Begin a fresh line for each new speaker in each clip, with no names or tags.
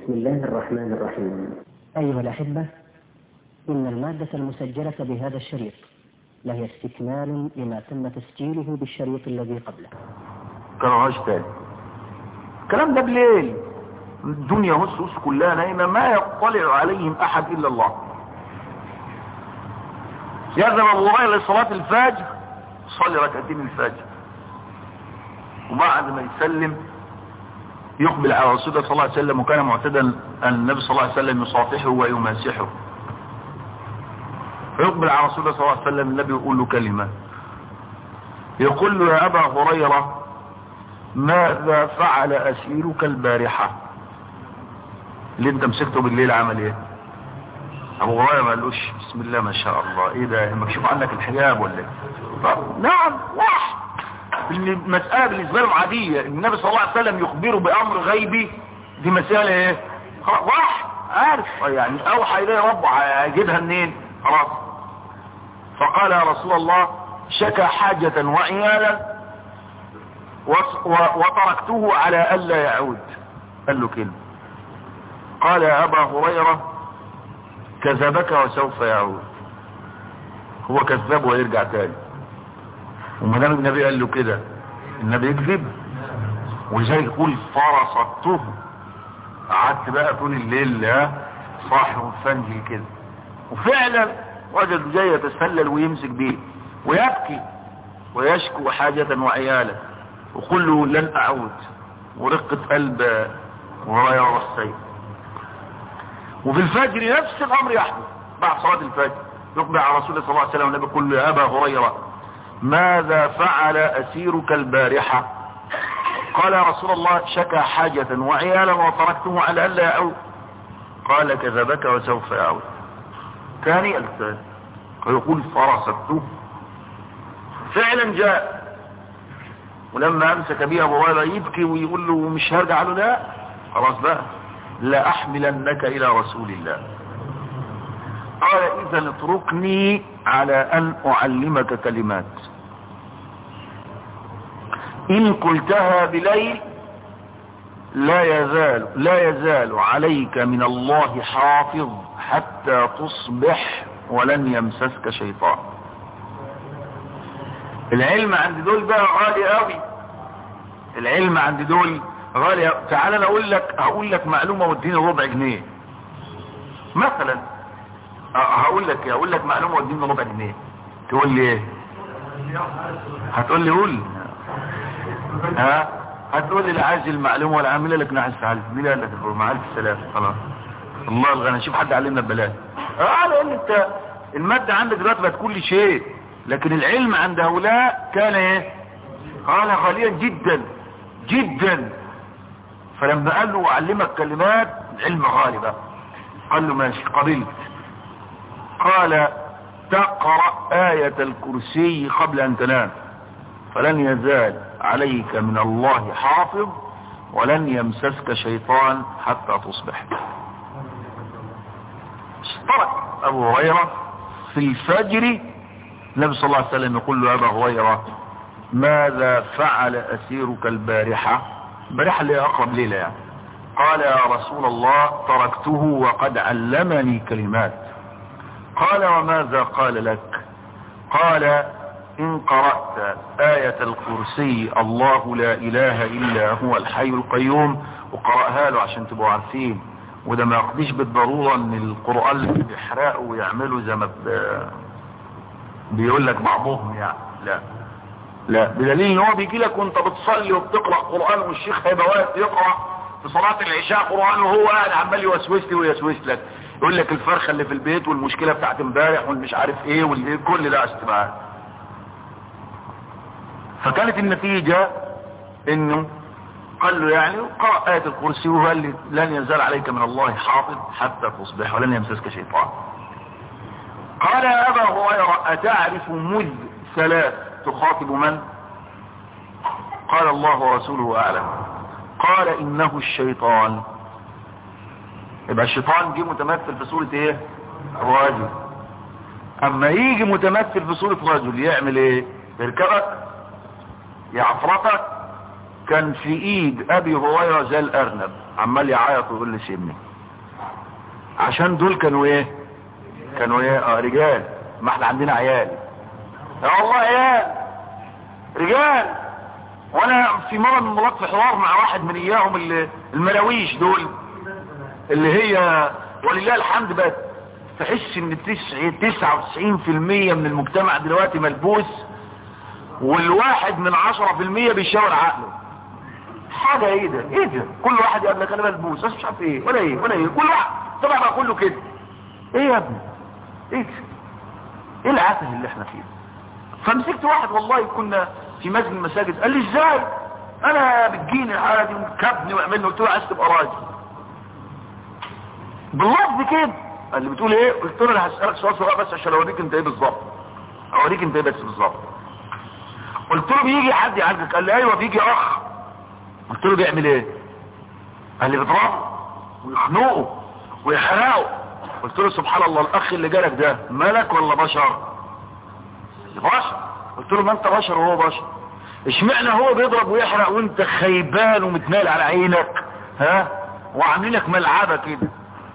بسم الله الرحمن الرحيم
أيها الأحبة إن المادة المسجلة بهذا الشريط لهي استكمال لما تم تسجيله بالشريط الذي قبله
كرهاش تاني الكلام ده بليل الدنيا هس هس كلها نايمة ما يطلع عليهم أحد إلا الله يذهب أبو هريرة لصلاة الفجر صلي ركعتين الفجر وبعد ما يسلم يقبل على رسول الله صلى الله عليه وسلم وكان معتدا أن النبي صلى الله عليه وسلم يصافحه ويماسحه فيقبل على رسول الله صلى الله عليه وسلم النبي يقول له كلمة يقول له يا أبا هريرة ماذا فعل أسيرك البارحة اللي انت مسكته بالليل عمل ايه ابو هريره ما قالوش بسم الله ما شاء الله ايه ده مكشوف عنك الحجاب ولا ايه نعم واحد المسألة بالنسبة لهم عادية النبي صلى الله عليه وسلم يخبره بأمر غيبي دي مسألة ايه واحد عارف يعني اوحى اليه ربه هيجيبها منين خلاص فقال يا رسول الله شكى حاجة وعيالا وتركته على ألا يعود قال له كلمة قال يا أبا هريرة كذبك وسوف يعود هو كذب ويرجع تاني وما دام النبي قال له كده النبي يكذب ولذلك يقول فرصته قعدت بقى طول الليل لا صاحي وفنجي كده وفعلا وجد جاي يتسلل ويمسك بيه ويبكي ويشكو حاجة وعيالا وقل له لن أعود ورقة قلب ورايا السيف وفي الفجر نفس الأمر يحدث بعد صلاة الفجر يقبل على رسول الله صلى الله عليه وسلم والنبي يقول له يا أبا هريرة ماذا فعل أسيرك البارحة قال يا رسول الله شكى حاجة وعيالا وتركته على ألا يعود قال كذبك وسوف يعود ثاني الثاني ويقول فرصته فعلا جاء ولما امسك بيه ابو هريره يبكي ويقول له مش هرجع له لا خلاص بقى لا احملنك الى رسول الله قال اذا اتركني على ان اعلمك كلمات ان قلتها بليل لا يزال لا يزال عليك من الله حافظ حتى تصبح ولن يمسسك شيطان العلم عند دول بقى غالي قوي العلم عند دول غالي قوي. تعال انا اقول لك هقول لك معلومه واديني ربع جنيه مثلا هقول لك هقول لك معلومه واديني ربع جنيه تقول لي ايه هتقول لي قول ها هتقول لي لا عايز المعلومه ولا عامله لك نحس على مين قال لك مع الف سلامه خلاص الله الغنى شوف حد علمنا ببلاش اه لان انت الماده عندك دلوقتي بقت كل شيء لكن العلم عند هؤلاء كان ايه قال غاليا جدا جدا فلما قال له اعلمك كلمات العلم غالي بقى قال له ماشي قبلت قال تقرأ آية الكرسي قبل ان تنام فلن يزال عليك من الله حافظ ولن يمسسك شيطان حتى تصبح اشترك ابو هريرة في الفجر النبي صلى الله عليه وسلم يقول له أبا هريرة ماذا فعل أسيرك البارحة البارحة اللي أقرب ليلة يعني قال يا رسول الله تركته وقد علمني كلمات قال وماذا قال لك قال إن قرأت آية الكرسي الله لا إله إلا هو الحي القيوم وقرأها له عشان تبقوا عارفين وده ما يقضيش بالضرورة ان القرآن اللي بيحرقوا ويعملوا زي ما بيقول لك بعضهم يعني لا لا بدليل ان هو بيجي لك وانت بتصلي وبتقرا قران والشيخ هيبقى واقف يقرا في صلاه العشاء قران وهو قاعد عمال يوسوس لي ويسوس لك يقول لك الفرخه اللي في البيت والمشكله بتاعت امبارح والمش عارف ايه والكل ده استماع فكانت النتيجه انه قال له يعني قرأ آية الكرسي وقال لي لن يزال عليك من الله حافظ حتى تصبح ولن يمسسك شيطان قال يا أبا هريرة أتعرف مذ ثلاث تخاطب من قال الله ورسوله أعلم قال إنه الشيطان يبقى الشيطان جه متمثل في صورة ايه رجل اما يجي متمثل في صورة رجل يعمل ايه يركبك يعفرتك كان في ايد ابي هريره زي الارنب عمال يعيط ويقول لي سيبني عشان دول كانوا ايه كانوا ايه اه رجال ما احنا عندنا عيال يا والله عيال رجال وانا في مرة من المرات في حوار مع واحد من اياهم اللي الملاويش دول اللي هي ولله الحمد بقت تحس ان تسعة وتسعين في المية من المجتمع دلوقتي ملبوس والواحد من عشرة في المية بيشاور عقله حاجة ايه ده ايه ده كل واحد يقول لك انا ملبوس بس مش عارف ايه ولا ايه ولا ايه كل واحد طبعا بقى كله كده ايه يا ابني ايه ده ايه العته اللي احنا فيه فمسكت واحد والله كنا في مسجد المساجد قال لي ازاي انا بتجيني الحاله دي وكبني ويعملني قلت له عايز تبقى راجل باللفظ كده قال لي بتقول ايه قلت له انا هسالك سؤال صغير بس عشان اوريك انت ايه بالظبط اوريك انت ايه بس بالظبط قلت له بيجي حد يعالجك قال لي ايوه بيجي اخ قلت له بيعمل ايه قال لي بيضربه ويخنقه ويحرقه قلت له سبحان الله الاخ اللي جالك ده ملك ولا بشر بشر قلت له ما انت بشر وهو بشر اشمعنى هو بيضرب ويحرق وانت خيبان ومتنال على عينك ها وعاملينك ملعبة كده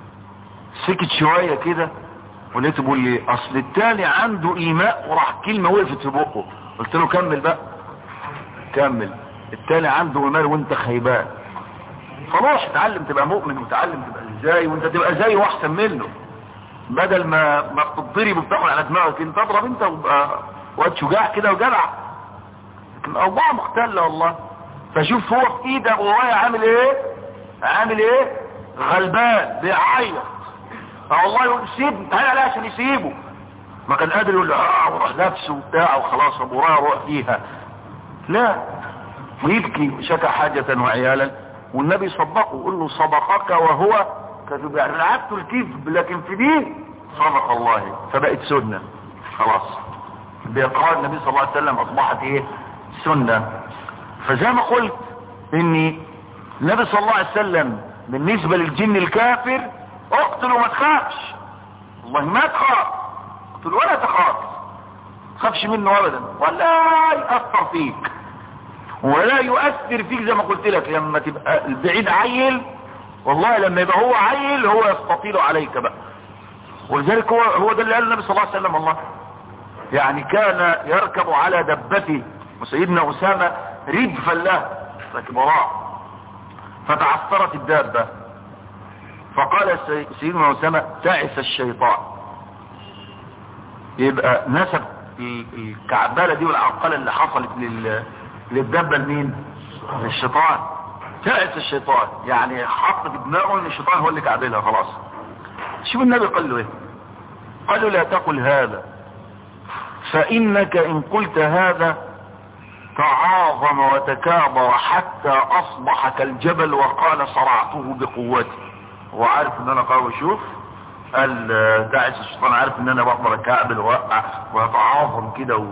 سكت شوية كده ولقيته بيقول لي اصل التاني عنده ايماء وراح كلمة وقفت في بقه قلت له كمل بقى كمل التاني عنده ايمان وانت خيبان فروح اتعلم تبقى مؤمن وتعلم تبقى ازاي وانت تبقى زيه واحسن منه بدل ما ما بتضرب وبتاخد على دماغك انت اضرب انت وابقى واد شجاع كده وجدع لكن الاوضاع مختلة والله فشوف هو في ايد ابو هريره عامل ايه عامل ايه غلبان بيعيط والله يقول سيبني تعالى عليه عشان يسيبه ما كان قادر يقول له اه وراح نفسه وبتاع وخلاص ابو هريره روح فيها لا ويبكي شكى حاجة وعيالا والنبي صدقه يقول له صدقك وهو كذب يعني لعبته الكذب لكن في دي صدق الله فبقت سنة خلاص بإقرار النبي صلى الله عليه وسلم أصبحت إيه سنة فزي ما قلت إني النبي صلى الله عليه وسلم بالنسبة للجن الكافر اقتل وما تخافش والله ما تخاف اقتل ولا تخاف تخافش منه ابدا ولا يأثر فيك ولا يؤثر فيك زي ما قلت لك لما تبقى البعيد عيل والله لما يبقى هو عيل هو يستطيل عليك بقى ولذلك هو هو ده اللي قال النبي صلى الله عليه وسلم والله يعني كان يركب على دبته وسيدنا أسامة ردفا له راكب وراه فتعثرت الدابة فقال سيدنا أسامة تعس الشيطان يبقى نسب الكعبالة دي والعرقلة اللي حصلت لل... للدبة لمين للشيطان تعس الشيطان يعني حط في دماغه ان الشيطان هو اللي كعبلها خلاص شوف النبي قال له ايه قال له لا تقل هذا فانك ان قلت هذا تعاظم وتكابر حتى اصبح كالجبل وقال صرعته بقوتي هو عارف ان انا قوي شوف قال تعس الشيطان عارف ان انا بقدر اكعبل واوقع واتعاظم كده و...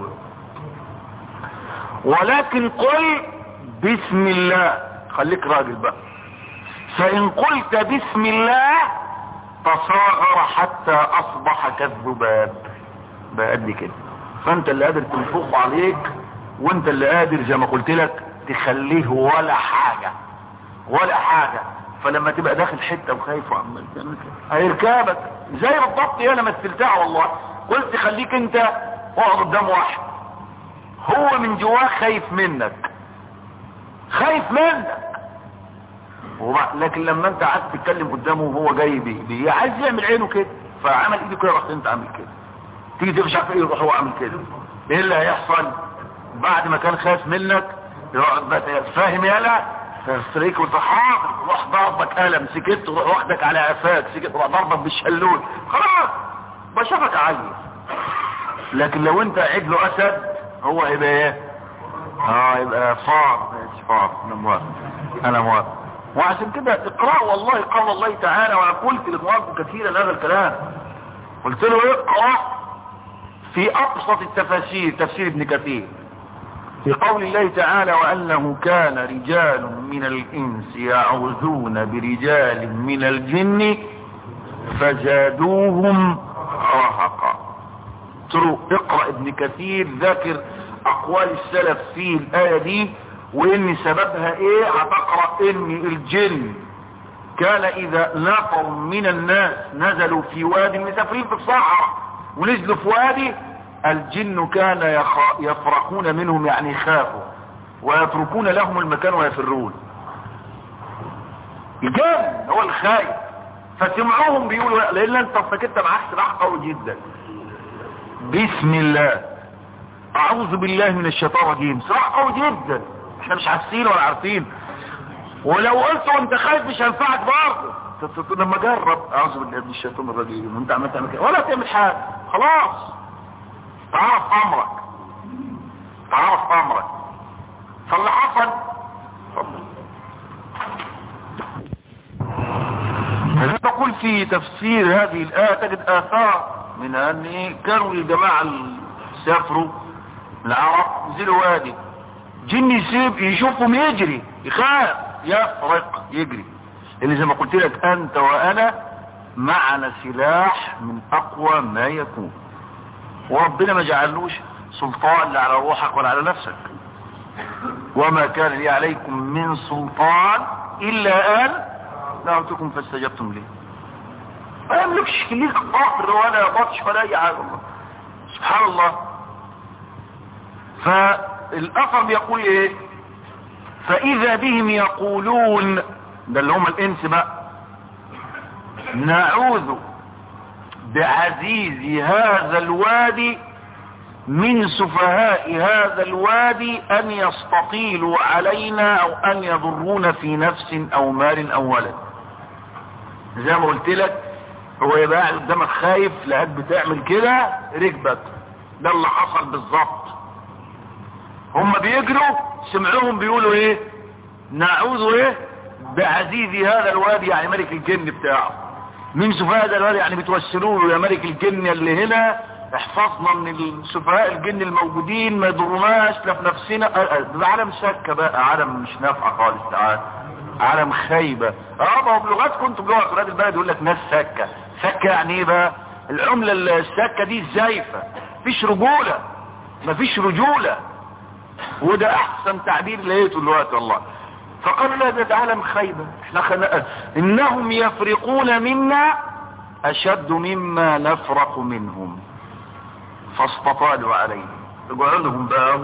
ولكن قل بسم الله خليك راجل بقى فإن قلت بسم الله تصاغر حتى أصبح كالذباب بقى قد كده فأنت اللي قادر تنفخ عليك وانت اللي قادر زي ما قلت لك تخليه ولا حاجة ولا حاجة فلما تبقى داخل حتة وخايف وعمال تعمل كده هيركبك زي بالضبط انا مثلتها والله قلت خليك انت اقعد قدام واحد هو من جواه خايف منك خايف منك لكن لما انت قعدت تتكلم قدامه وهو جاي بيه بي عايز يعمل عينه كده فعمل ايده كده رحت انت عامل كده تيجي تمشي عارف ايه يروح هو عامل كده ايه اللي هيحصل بعد ما كان خايف منك يقعد بقى فاهم يالا تستريك وتحاضر روح ضربك قلم سكت وروح واخدك على قفاك سكت وروح ضربك بالشلول خلاص بشوفك عيل لكن لو انت عجل اسد هو هيبقى ايه اه يبقى فار ماشي فار انا موافق انا موافق وعشان كده اقرأ والله قال الله تعالى وانا قلت لاخوانكم كثيرا هذا الكلام قلت له اقرأ في ابسط التفاسير تفسير ابن كثير في قول الله تعالى وانه كان رجال من الانس يعوذون برجال من الجن فزادوهم رهقا تروا اقرأ ابن كثير ذاكر اقوال السلف في الاية دي وان سببها ايه هتقرأ ان الجن كان اذا نفر من الناس نزلوا في وادي مسافرين في الصحراء ونزلوا في وادي الجن كان يخ- يفرقون منهم يعني يخافوا ويتركون لهم المكان ويفرون الجن هو الخايف فسمعوهم بيقولوا لان انت فكرت معاك سلاح قوي جدا بسم الله اعوذ بالله من الشيطان الرجيم سلاح قوي جدا احنا مش حاسين ولا عارفين ولو قلت وانت خايف مش هينفعك برضه ت- ت- لما جرب اعوذ بالله من الشيطان الرجيم وانت عمال تعمل كده ولا تعمل حاجه خلاص تعرف امرك تعرف امرك فاللي حصل اتفضل تقول في تفسير هذه الآية تجد آثار من أن إيه كانوا الجماعة اللي سافروا العرب ينزلوا وادي جن يسيب يشوفهم يجري يخاف يفرق يجري اللي زي ما قلت لك أنت وأنا معنا سلاح من أقوى ما يكون وربنا ما جعلوش سلطان لا على روحك ولا على نفسك وما كان لي عليكم من سلطان إلا أن دعوتكم فاستجبتم لي ما يملكش ليك قهر ولا بطش ولا أي حاجة الله سبحان الله فالأثر بيقول إيه فإذا بهم يقولون ده اللي هم الإنس بقى نعوذ بعزيز هذا الوادي من سفهاء هذا الوادي ان يستطيلوا علينا او ان يضرونا في نفس او مال او ولد زي ما قلت لك هو يبقى قاعد قدامك خايف لقيت بتعمل كده ركبك ده اللي حصل بالظبط هم بيجروا سمعوهم بيقولوا ايه نعوذ ايه بعزيز هذا الوادي يعني ملك الجن بتاعه من سفهاء هذا الوادي يعني بتوسلوا له يا ملك الجن اللي هنا احفظنا من السفهاء الجن الموجودين ما يضروناش لا في نفسنا ده عالم شك بقى عالم مش نافعه خالص تعالى عالم خايبه اه ما هو بلغتكم انتوا بلغه ولاد البلد يقول لك ناس سكه سكه يعني ايه بقى العمله السكه دي زايفه مفيش رجوله مفيش رجوله وده احسن تعبير لقيته دلوقتي والله فقال لا ده عالم خايبه احنا خلق انهم يفرقون منا اشد مما نفرق منهم فاستطالوا عليه رجعوا لهم بقى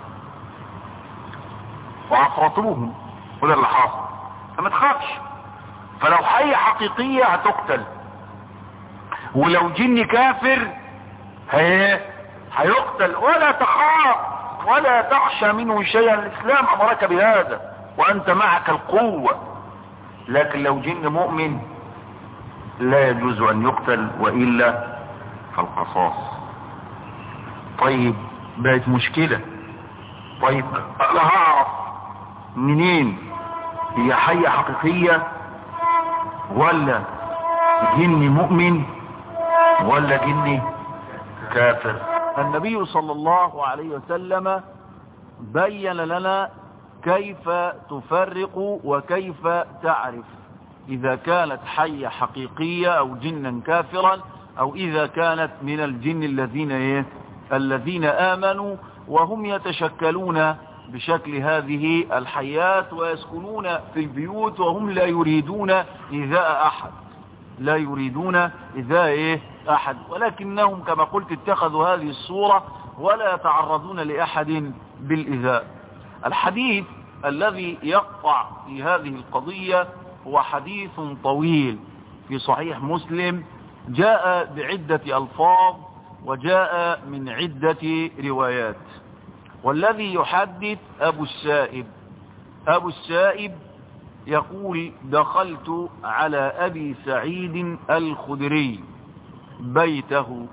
وعفرطوهم وده اللي حاصل فما تخافش فلو حي حقيقية هتقتل ولو جن كافر هي هيقتل ولا تخاف ولا تخشى منه شيئا الاسلام امرك بهذا وانت معك القوة لكن لو جن مؤمن لا يجوز ان يقتل وإلا فالقصاص طيب بقت مشكلة طيب انا هعرف منين هي حية حقيقية ولا جن مؤمن ولا جن كافر النبي صلى الله عليه وسلم بين لنا كيف تفرق وكيف تعرف اذا كانت حية حقيقية او جنا كافرا او اذا كانت من الجن الذين ايه الذين امنوا وهم يتشكلون بشكل هذه الحيات ويسكنون في البيوت وهم لا يريدون ايذاء احد لا يريدون ايذاء ايه احد ولكنهم كما قلت اتخذوا هذه الصورة ولا يتعرضون لاحد بالايذاء الحديث الذي يقطع في هذه القضية هو حديث طويل في صحيح مسلم جاء بعدة الفاظ وجاء من عدة روايات والذي يحدث أبو السائب أبو السائب يقول دخلت على أبي سعيد الخدري بيته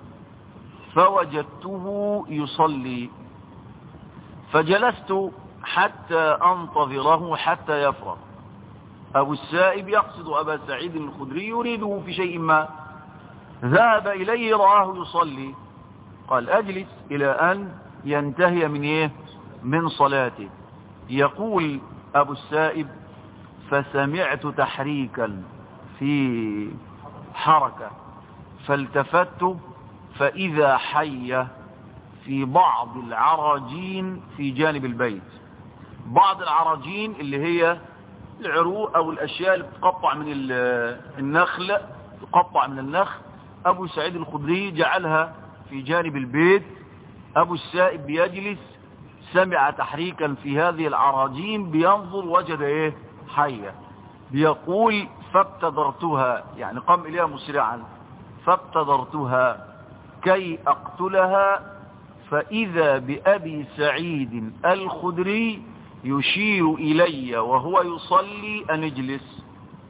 فوجدته يصلي فجلست حتى أنتظره حتى يفرغ أبو السائب يقصد أبا سعيد الخدري يريده في شيء ما ذهب إليه رآه يصلي قال أجلس إلى أن ينتهي من إيه من صلاته يقول أبو السائب فسمعت تحريكا في حركة فالتفت فإذا حية في بعض العراجين في جانب البيت بعض العراجين اللي هي العروق او الاشياء اللي بتقطع من النخل تقطع من النخل ابو سعيد الخدري جعلها في جانب البيت ابو السائب بيجلس سمع تحريكا في هذه العراجين بينظر وجد ايه حية بيقول فابتدرتها يعني قام اليها مسرعا فابتدرتها كي اقتلها فاذا بابي سعيد الخدري يشير الي وهو يصلي ان اجلس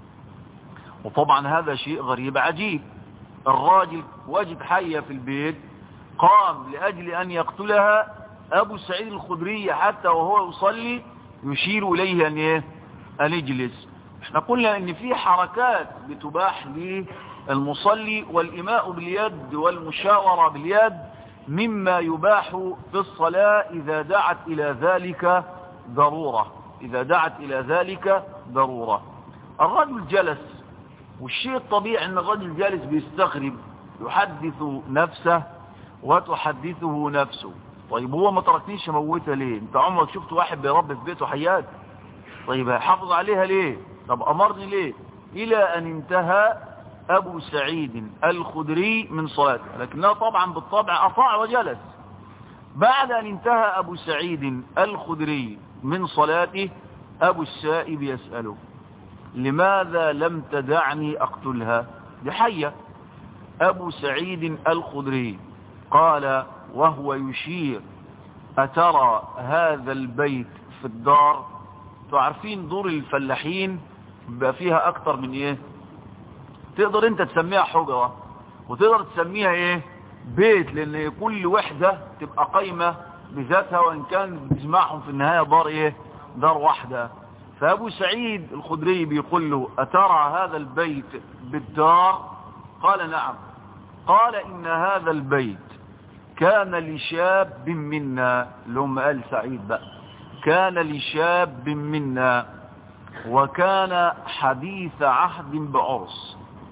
وطبعا هذا شيء غريب عجيب الراجل وجد حية في البيت قام لأجل أن يقتلها أبو سعيد الخدري حتى وهو يصلي يشير إليه أن, إيه؟ أن يجلس احنا قلنا أن في حركات بتباح للمصلي والإماء باليد والمشاورة باليد مما يباح في الصلاة إذا دعت إلى ذلك ضرورة إذا دعت إلى ذلك ضرورة الرجل جلس والشيء الطبيعي ان الرجل جالس بيستغرب يحدث نفسه وتحدثه نفسه طيب هو ما تركنيش اموتها ليه انت عمرك شفت واحد بيربي في بيته حيات طيب هيحافظ عليها ليه طب امرني ليه الى ان انتهى ابو سعيد الخدري من صلاته لكنه طبعا بالطبع اطاع وجلس بعد ان انتهى ابو سعيد الخدري من صلاته ابو السائب يسأله لماذا لم تدعني أقتلها دي حية أبو سعيد الخدري قال وهو يشير أترى هذا البيت في الدار تعرفين دور الفلاحين بقى فيها أكتر من إيه تقدر أنت تسميها حجرة وتقدر تسميها إيه بيت لأن كل وحدة تبقى قايمة بذاتها وإن كان بيجمعهم في النهاية دار إيه دار واحدة فأبو سعيد الخدري بيقول له أترى هذا البيت بالدار قال نعم قال إن هذا البيت كان لشاب منا لهم قال سعيد بقى كان لشاب منا وكان حديث عهد بعرس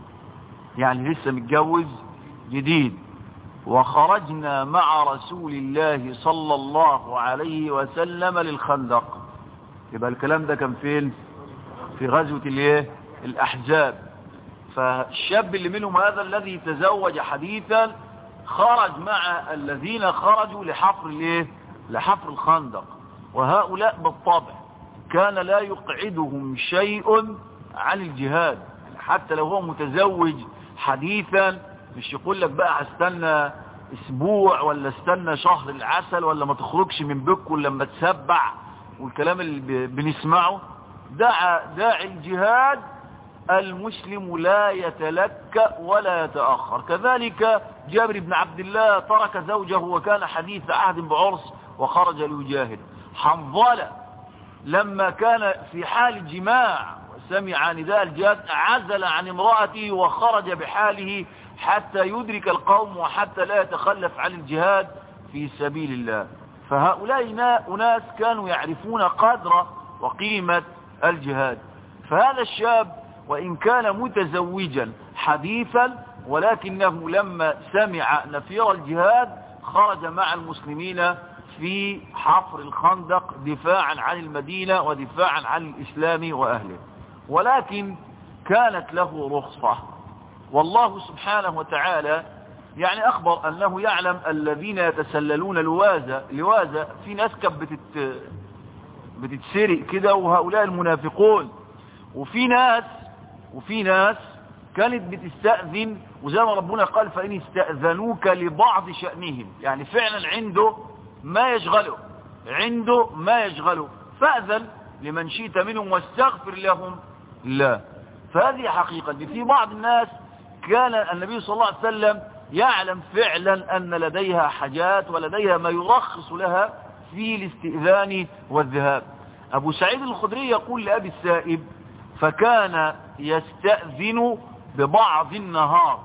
يعني لسه متجوز جديد وخرجنا مع رسول الله صلى الله عليه وسلم للخندق يبقى الكلام ده كان فين في غزوة الايه الاحزاب فالشاب اللي منهم هذا الذي تزوج حديثا خرج مع الذين خرجوا لحفر الايه لحفر الخندق وهؤلاء بالطبع كان لا يقعدهم شيء عن الجهاد حتى لو هو متزوج حديثا مش يقول لك بقى هستنى اسبوع ولا استنى شهر العسل ولا ما تخرجش من بكم لما تسبع والكلام اللي بنسمعه دعا داعي الجهاد المسلم لا يتلكأ ولا يتأخر كذلك جابر بن عبد الله ترك زوجه وكان حديث عهد بعرس وخرج ليجاهد حنظلة لما كان في حال جماع وسمع نداء الجهاد عزل عن امرأته وخرج بحاله حتى يدرك القوم وحتى لا يتخلف عن الجهاد في سبيل الله فهؤلاء أناس كانوا يعرفون قدر وقيمة الجهاد فهذا الشاب وإن كان متزوجا حديثا ولكنه لما سمع نفير الجهاد خرج مع المسلمين في حفر الخندق دفاعا عن المدينة ودفاعا عن الإسلام وأهله ولكن كانت له رخصة والله سبحانه وتعالى يعني أخبر أنه يعلم الذين يتسللون لوازة لوازة في ناس كانت بتت بتتسرق كده وهؤلاء المنافقون وفي ناس وفي ناس كانت بتستأذن وزي ما ربنا قال فإن استأذنوك لبعض شأنهم يعني فعلا عنده ما يشغله عنده ما يشغله فأذن لمن شئت منهم واستغفر لهم لا فهذه حقيقة في بعض الناس كان النبي صلى الله عليه وسلم يعلم فعلا أن لديها حاجات ولديها ما يرخص لها في الاستئذان والذهاب أبو سعيد الخدري يقول لأبي السائب فكان يستأذن ببعض النهار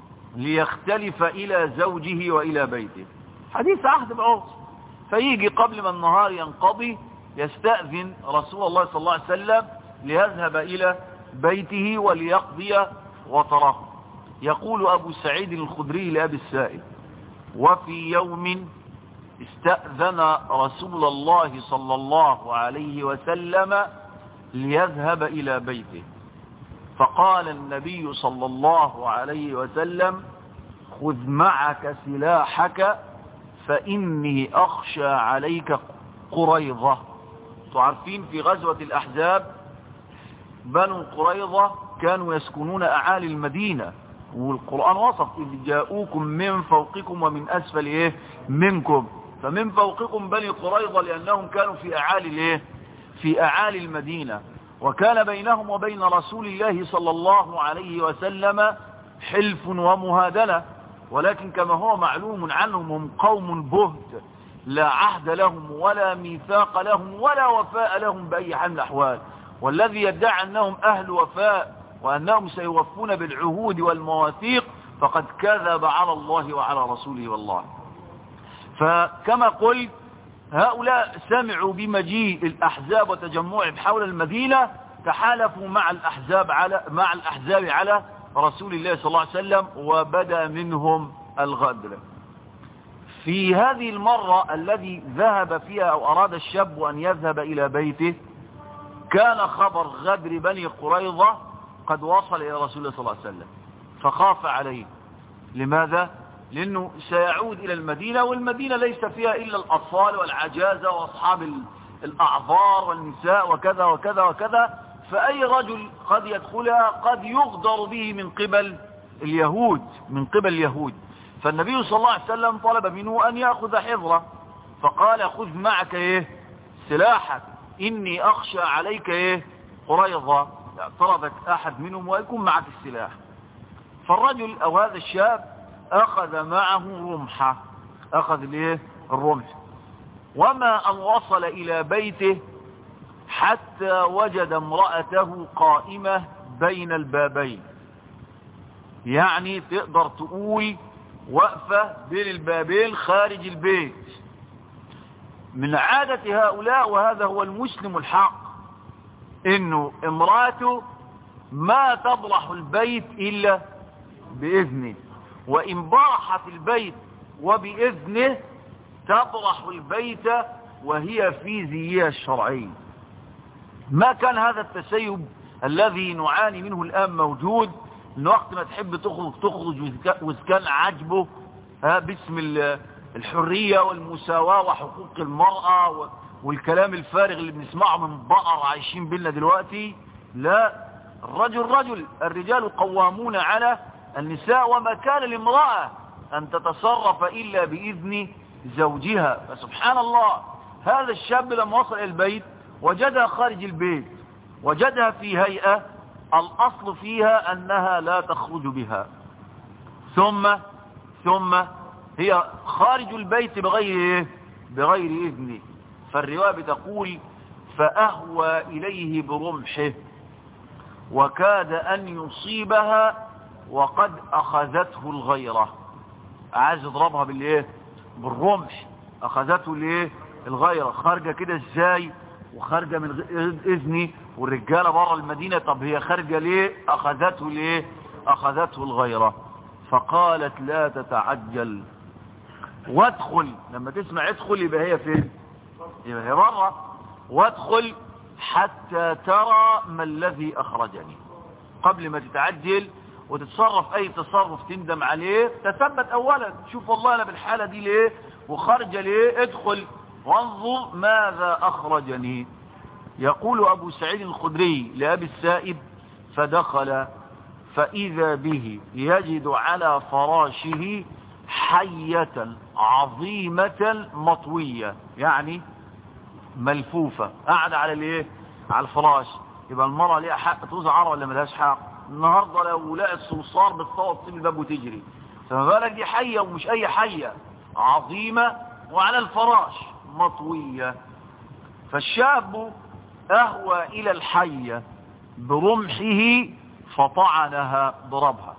ليختلف إلى زوجه وإلى بيته حديث عهد بعرس فيجي قبل ما النهار ينقضي يستأذن رسول الله صلى الله عليه وسلم ليذهب إلى بيته وليقضي وطره يقول أبو سعيد الخدري لأبي السائب وفي يوم استأذن رسول الله صلى الله عليه وسلم ليذهب إلى بيته فقال النبي صلى الله عليه وسلم خذ معك سلاحك فإني أخشى عليك قريضة تعرفين في غزوة الأحزاب بنو قريضة كانوا يسكنون أعالي المدينة والقرآن وصف إذ جاءوكم من فوقكم ومن أسفل إيه منكم فمن فوقكم بني قريظة لأنهم كانوا في أعالي الإيه في أعالي المدينة وكان بينهم وبين رسول الله صلى الله عليه وسلم حلف ومهادنة ولكن كما هو معلوم عنهم هم قوم بهت لا عهد لهم ولا ميثاق لهم ولا وفاء لهم بأي حال من الأحوال والذي يدعي أنهم أهل وفاء وأنهم سيوفون بالعهود والمواثيق فقد كذب على الله وعلى رسوله والله فكما قلت هؤلاء سمعوا بمجيء الأحزاب وتجمعهم حول المدينة تحالفوا مع الأحزاب على مع الأحزاب على رسول الله صلى الله عليه وسلم وبدا منهم الغدر في هذه المرة الذي ذهب فيها أو أراد الشاب أن يذهب إلى بيته كان خبر غدر بني قريظة قد وصل إلى رسول الله صلى الله عليه وسلم فخاف عليه لماذا؟ لأنه سيعود إلى المدينة والمدينة ليس فيها إلا الأطفال والعجازة وأصحاب الأعذار والنساء وكذا وكذا وكذا فأي رجل قد يدخلها قد يغدر به من قبل اليهود من قبل اليهود فالنبي صلى الله عليه وسلم طلب منه أن يأخذ حذره فقال خذ معك إيه سلاحك إني أخشى عليك إيه قريضة اعترضك أحد منهم ويكون معك السلاح فالرجل أو هذا الشاب أخذ معه رمحة أخذ الايه الرمح وما أن وصل إلى بيته حتى وجد امرأته قائمة بين البابين يعني تقدر تقول وقفة بين البابين خارج البيت من عادة هؤلاء وهذا هو المسلم الحق انه امراته ما تبرح البيت الا باذنه وان برحت البيت وباذنه تبرح البيت وهي في زيها الشرعي ما كان هذا التسيب الذي نعاني منه الان موجود ان وقت ما تحب تخرج تخرج واذا كان عجبه باسم الحرية والمساواة وحقوق المرأة والكلام الفارغ اللي بنسمعه من بقر عايشين بينا دلوقتي لا الرجل رجل الرجال قوامون على النساء وما كان لامرأة أن تتصرف إلا بإذن زوجها فسبحان الله هذا الشاب لما وصل إلى البيت وجدها خارج البيت وجدها في هيئة الأصل فيها أنها لا تخرج بها ثم ثم هي خارج البيت بغير بغير إذنه فالرواية بتقول فأهوى إليه برمحه وكاد أن يصيبها وقد أخذته الغيرة عايز يضربها بالإيه بالرمح أخذته الإيه الغيرة خارجة كده إزاي وخارجة من إذني والرجالة بره المدينة طب هي خارجة ليه أخذته ليه أخذته الغيرة فقالت لا تتعجل وادخل لما تسمع ادخل يبقى هي فين يبقى هي بره وادخل حتى ترى ما الذي أخرجني قبل ما تتعجل وتتصرف أي تصرف تندم عليه تثبت أولا شوف والله أنا بالحالة دي ليه وخرج ليه ادخل وانظر ماذا أخرجني يقول أبو سعيد الخدري لأبي السائب فدخل فإذا به يجد على فراشه حية عظيمة مطوية يعني ملفوفة قاعدة على الايه على الفراش يبقى المرأة ليها حق تزعر ولا ملهاش حق النهاردة لو لقت صرصار بتصوت تسيب الباب وتجري فما بالك دي حية ومش اي حية عظيمة وعلى الفراش مطوية فالشاب اهوى الى الحية برمحه فطعنها ضربها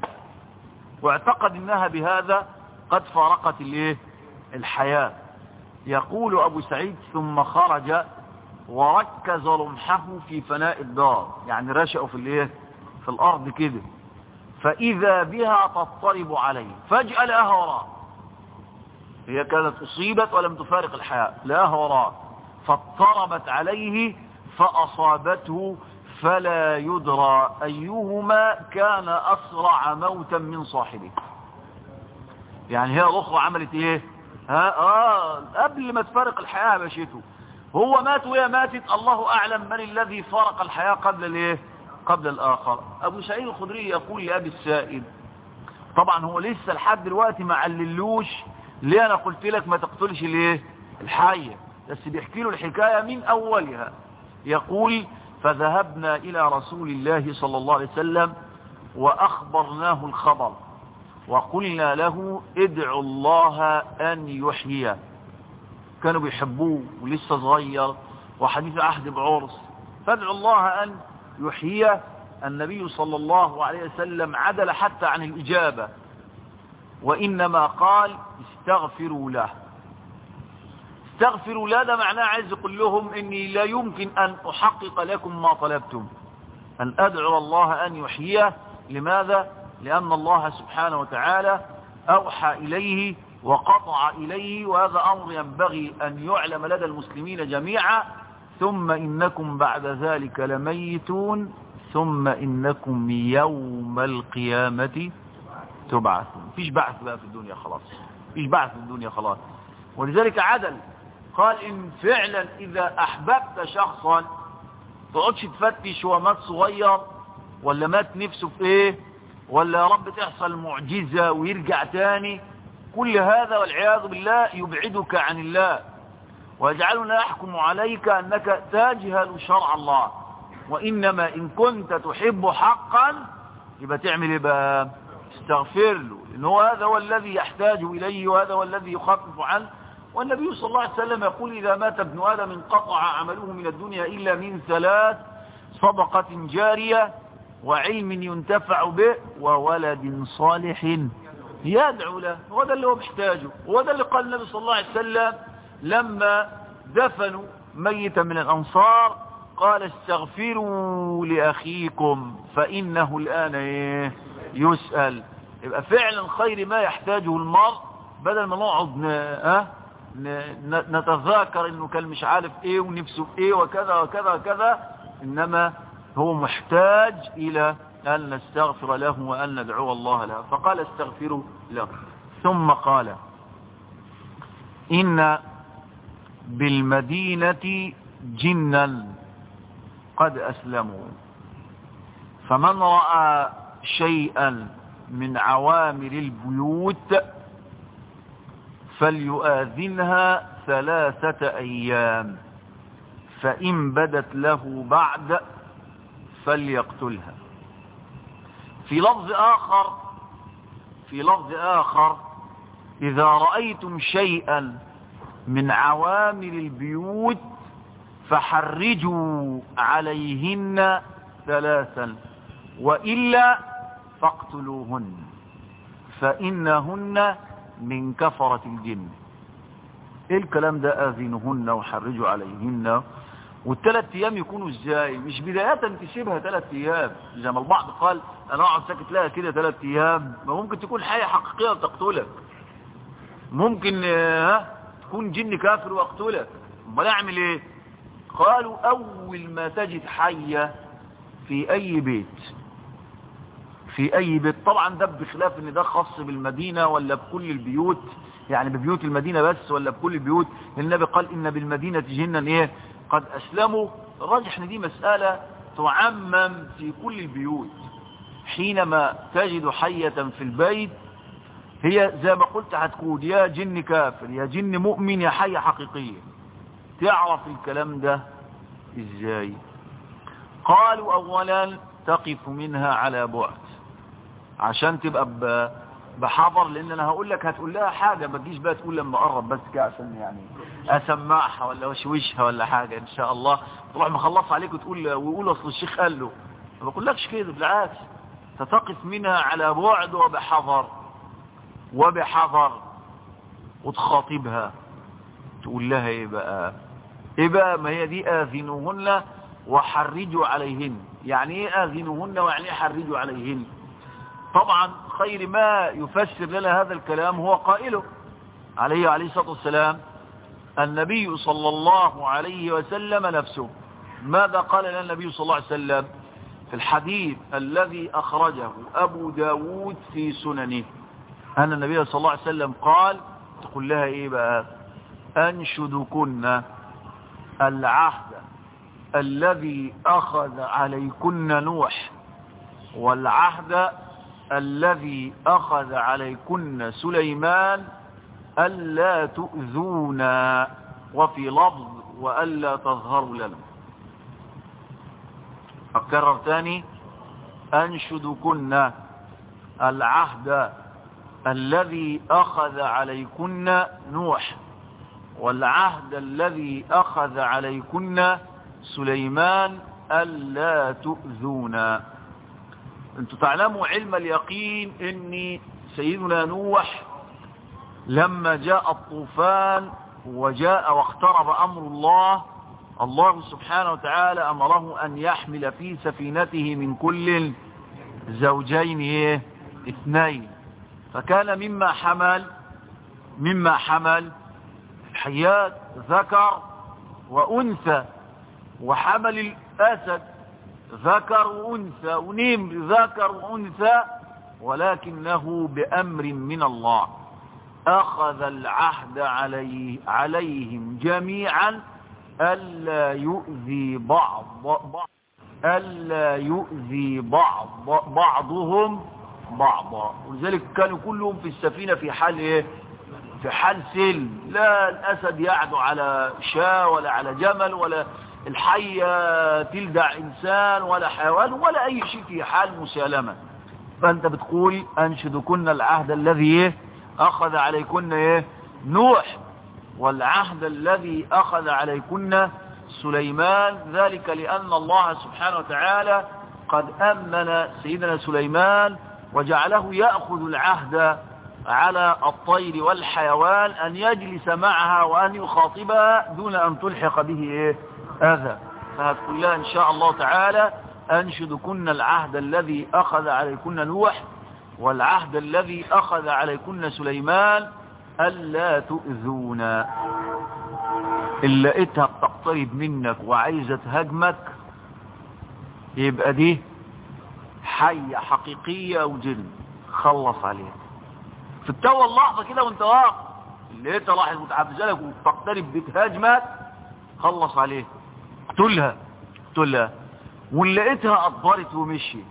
واعتقد انها بهذا قد فارقت الايه الحياة يقول ابو سعيد ثم خرج وركز رمحه في فناء الدار يعني رشأه في الايه في الارض كده فاذا بها تضطرب عليه فجأة لقاها وراه هي كانت أصيبت ولم تفارق الحياة لا وراء فاضطربت عليه فأصابته فلا يدرى أيهما كان أسرع موتا من صاحبه يعني هي الأخرى عملت إيه ها آه قبل ما تفارق الحياة بشيته هو مات وهي ماتت الله أعلم من الذي فارق الحياة قبل الإيه قبل الآخر أبو سعيد الخدري يقول لأبي السائب طبعا هو لسه لحد دلوقتي ما عللوش ليه أنا قلت لك ما تقتلش ليه الحية بس بيحكي له الحكاية من أولها يقول فذهبنا إلى رسول الله صلى الله عليه وسلم وأخبرناه الخبر وقلنا له ادعوا الله أن يحييه كانوا بيحبوه ولسه صغير وحديث عهد بعرس فادعوا الله أن يحييه النبي صلى الله عليه وسلم عدل حتى عن الإجابة وإنما قال استغفروا له استغفروا له ده معناه عايز يقول لهم إني لا يمكن أن أحقق لكم ما طلبتم أن أدعو الله أن يحييه لماذا؟ لأن الله سبحانه وتعالى أوحى إليه وقطع إليه وهذا أمر ينبغي أن يعلم لدى المسلمين جميعا ثم إنكم بعد ذلك لميتون ثم إنكم يوم القيامة تبعثون فيش بعث بقى في الدنيا خلاص فيش بعث في الدنيا خلاص ولذلك عدل قال إن فعلا إذا أحببت شخصا تقعدش تفتش هو مات صغير ولا مات نفسه في ايه ولا يا رب تحصل معجزة ويرجع تاني كل هذا والعياذ بالله يبعدك عن الله ويجعلنا يحكم عليك أنك تجهل شرع الله وإنما إن كنت تحب حقا يبقى تعمل ايه بقى استغفر له لأن هو هذا هو الذي يحتاج إليه وهذا هو الذي يخفف عنه والنبي صلى الله عليه وسلم يقول إذا مات ابن آدم انقطع عمله من الدنيا إلا من ثلاث صدقة جارية وعلم ينتفع به وولد صالح يدعو له هو ده اللي هو محتاجه هو ده اللي قال النبي صلى الله عليه وسلم لما دفنوا ميتا من الأنصار قال استغفروا لأخيكم فإنه الآن إيه يسأل يبقى فعلا خير ما يحتاجه المرء بدل ما نقعد ن... أه؟ ن... نتذاكر انه كان مش عارف ايه ونفسه في ايه وكذا وكذا وكذا انما هو محتاج الى ان نستغفر له وان ندعو الله له فقال استغفروا له ثم قال ان بالمدينة جنا قد اسلموا فمن رأى شيئا من عوامر البيوت فليؤذنها ثلاثة أيام فإن بدت له بعد فليقتلها في لفظ آخر في لفظ آخر إذا رأيتم شيئا من عوامر البيوت فحرجوا عليهن ثلاثا وإلا فاقتلوهن فإنهن من كفرة الجن ايه الكلام ده اذنهن وحرجوا عليهن والثلاث ايام يكونوا ازاي مش بداية تسيبها ثلاث ايام زي ما البعض قال انا اقعد ساكت لها كده ثلاث ايام ما ممكن تكون حية حقيقية وتقتلك ممكن ها تكون جن كافر واقتلك امال اعمل ايه قالوا اول ما تجد حية في اي بيت في اي بيت طبعا ده بخلاف ان ده خاص بالمدينة ولا بكل البيوت يعني ببيوت المدينة بس ولا بكل البيوت النبي قال ان بالمدينة جنا ايه قد اسلموا راجح ان دي مسألة تعمم في كل البيوت حينما تجد حية في البيت هي زي ما قلت هتكون يا جن كافر يا جن مؤمن يا حية حقيقية تعرف الكلام ده ازاي قالوا اولا تقف منها على بعد عشان تبقى بحضر لان انا هقول لك هتقول لها حاجة ما تجيش بقى تقول لما اقرب بس كده عشان يعني اسمعها ولا وشوشها ولا حاجة ان شاء الله تروح مخلص عليك وتقول ويقول اصل الشيخ قال له ما بقولكش كده بالعكس تتقف منها على بعد وبحذر وبحذر وتخاطبها تقول لها ايه بقى ايه بقى ما هي دي اذنوهن وحرجوا عليهن يعني ايه اذنوهن ويعني ايه حرجوا عليهن طبعا خير ما يفسر لنا هذا الكلام هو قائله عليه عليه الصلاة والسلام النبي صلى الله عليه وسلم نفسه ماذا قال لنا النبي صلى الله عليه وسلم في الحديث الذي أخرجه أبو داود في سننه أن النبي صلى الله عليه وسلم قال تقول لها إيه بقى أنشدكن العهد الذي أخذ عليكن نوح والعهد الذي أخذ عليكن سليمان ألا تؤذونا وفي لفظ وألا تظهروا لنا أكرر تاني أنشدكن العهد الذي أخذ عليكن نوح والعهد الذي أخذ عليكن سليمان ألا تؤذونا انتوا تعلموا علم اليقين ان سيدنا نوح لما جاء الطوفان وجاء واقترب أمر الله الله سبحانه وتعالى أمره أن يحمل في سفينته من كل زوجين إيه؟ اثنين فكان مما حمل مما حمل حيات ذكر وأنثى وحمل الأسد ذكر وأنثى ونمر ذكر وأنثى ولكنه بأمر من الله أخذ العهد عليه عليهم جميعا ألا يؤذي بعض, بعض ألا يؤذي بعض بعضهم بعضا ولذلك كانوا كلهم في السفينة في حال ايه في حال سلم لا الأسد يعدو على شاة ولا على جمل ولا الحية تلدع إنسان ولا حيوان ولا أي شيء في حال مسالمة فأنت بتقول أنشدكن العهد الذي إيه أخذ عليكن إيه نوح والعهد الذي أخذ عليكن سليمان ذلك لأن الله سبحانه وتعالى قد أمن سيدنا سليمان وجعله يأخذ العهد على الطير والحيوان أن يجلس معها وأن يخاطبها دون أن تلحق به إيه أذى فهتقول لها إن شاء الله تعالى أنشدكن العهد الذي أخذ عليكن نوح والعهد الذي أخذ عليكن سليمان ألا تؤذونا إن لقيتها بتقترب منك وعايزة تهاجمك يبقى دي حية حقيقية وجن خلص عليها في التوى اللحظة كده وانت واقف اللي انت راح المتحفزة لك وتقترب بتهاجمك خلص عليه اقتلها اقتلها وان لقيتها اضبرت ومشيت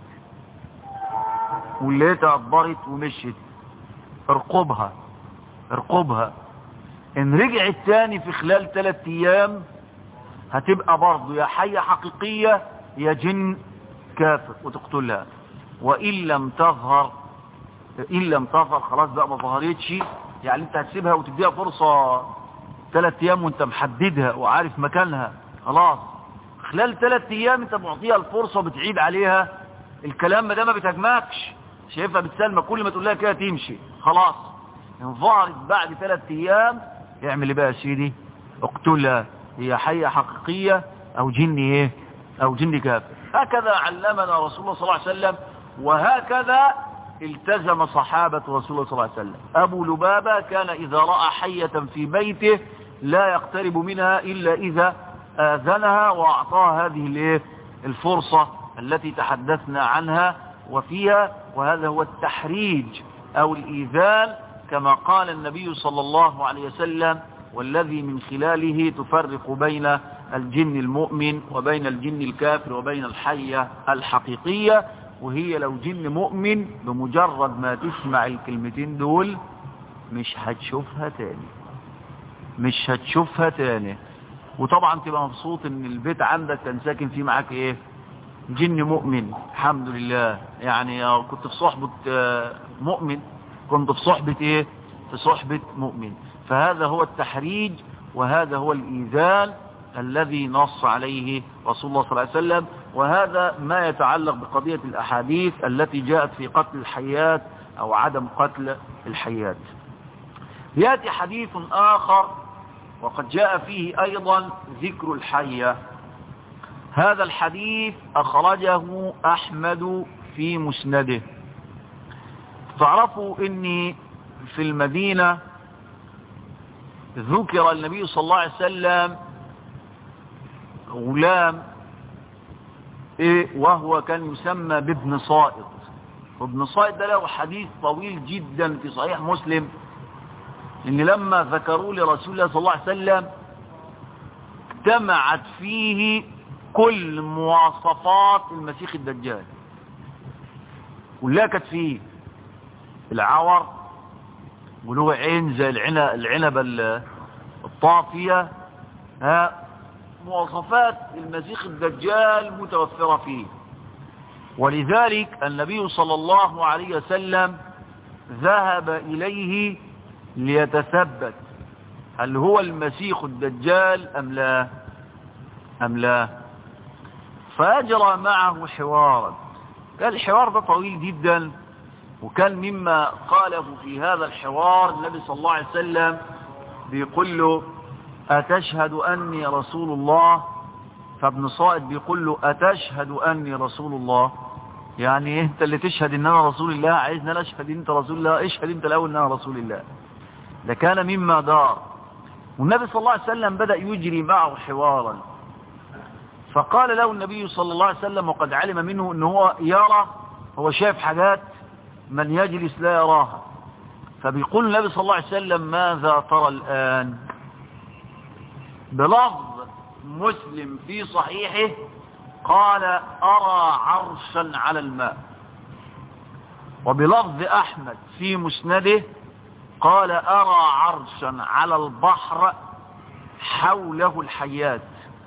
وان لقيتها اضبرت ومشيت ارقبها ارقبها ان رجعت تاني في خلال ثلاث ايام هتبقى برضه يا حية حقيقية يا جن كافر وتقتلها وإن لم تظهر إن لم تظهر خلاص بقى ما ظهرتش يعني انت هتسيبها وتديها فرصة ثلاث ايام وانت محددها وعارف مكانها خلاص خلال ثلاث ايام انت معطيها الفرصة وبتعيد عليها الكلام ما ده ما بتهاجمكش شايفها بتسلمك كل ما تقول لها كده تمشي خلاص ان ظهرت بعد ثلاث ايام اعمل ايه بقى يا سيدي اقتلها هي حية حقيقية او جن ايه او جن كافر هكذا علمنا رسول الله صلى الله عليه وسلم وهكذا التزم صحابة رسول الله صلى الله عليه وسلم أبو لبابة كان إذا رأى حية في بيته لا يقترب منها إلا إذا آذنها وأعطاها هذه الفرصة التي تحدثنا عنها وفيها وهذا هو التحريج أو الإيذان كما قال النبي صلى الله عليه وسلم والذي من خلاله تفرق بين الجن المؤمن وبين الجن الكافر وبين الحية الحقيقية وهي لو جن مؤمن بمجرد ما تسمع الكلمتين دول مش هتشوفها تاني مش هتشوفها تاني وطبعا تبقى مبسوط ان البيت عندك كان ساكن فيه معاك ايه جن مؤمن الحمد لله يعني كنت في صحبة مؤمن كنت في صحبة ايه في صحبة مؤمن فهذا هو التحريج وهذا هو الإيذان الذي نص عليه رسول الله صلى الله عليه وسلم وهذا ما يتعلق بقضية الأحاديث التي جاءت في قتل الحيات أو عدم قتل الحيات يأتي حديث آخر وقد جاء فيه أيضا ذكر الحية هذا الحديث أخرجه أحمد في مسنده تعرفوا أني في المدينة ذكر النبي صلى الله عليه وسلم غلام إيه وهو كان يسمى بابن صائد وابن صائد ده له حديث طويل جدا في صحيح مسلم ان لما ذكروا لرسول الله صلى الله عليه وسلم اجتمعت فيه كل مواصفات المسيح الدجال كلها كانت فيه العور وله عين زي العنب العنبة الطافية ها مواصفات المسيح الدجال متوفرة فيه ولذلك النبي صلى الله عليه وسلم ذهب إليه ليتثبت هل هو المسيح الدجال أم لا أم لا فأجرى معه حوارا كان الحوار ده طويل جدا وكان مما قاله في هذا الحوار النبي صلى الله عليه وسلم بيقول له أتشهد أني رسول الله فابن صائد بيقول له أتشهد أني رسول الله يعني انت اللي تشهد ان انا رسول الله عايزنا لا اشهد انت رسول الله اشهد انت الاول ان انا رسول الله ده كان مما دار والنبي صلى الله عليه وسلم بدأ يجري معه حوارا فقال له النبي صلى الله عليه وسلم وقد علم منه ان هو يرى هو شايف حاجات من يجلس لا يراها فبيقول النبي صلى الله عليه وسلم ماذا ترى الآن بلفظ مسلم في صحيحه قال أرى عرشا على الماء وبلفظ أحمد في مسنده قال أرى عرشا على البحر حوله الحيات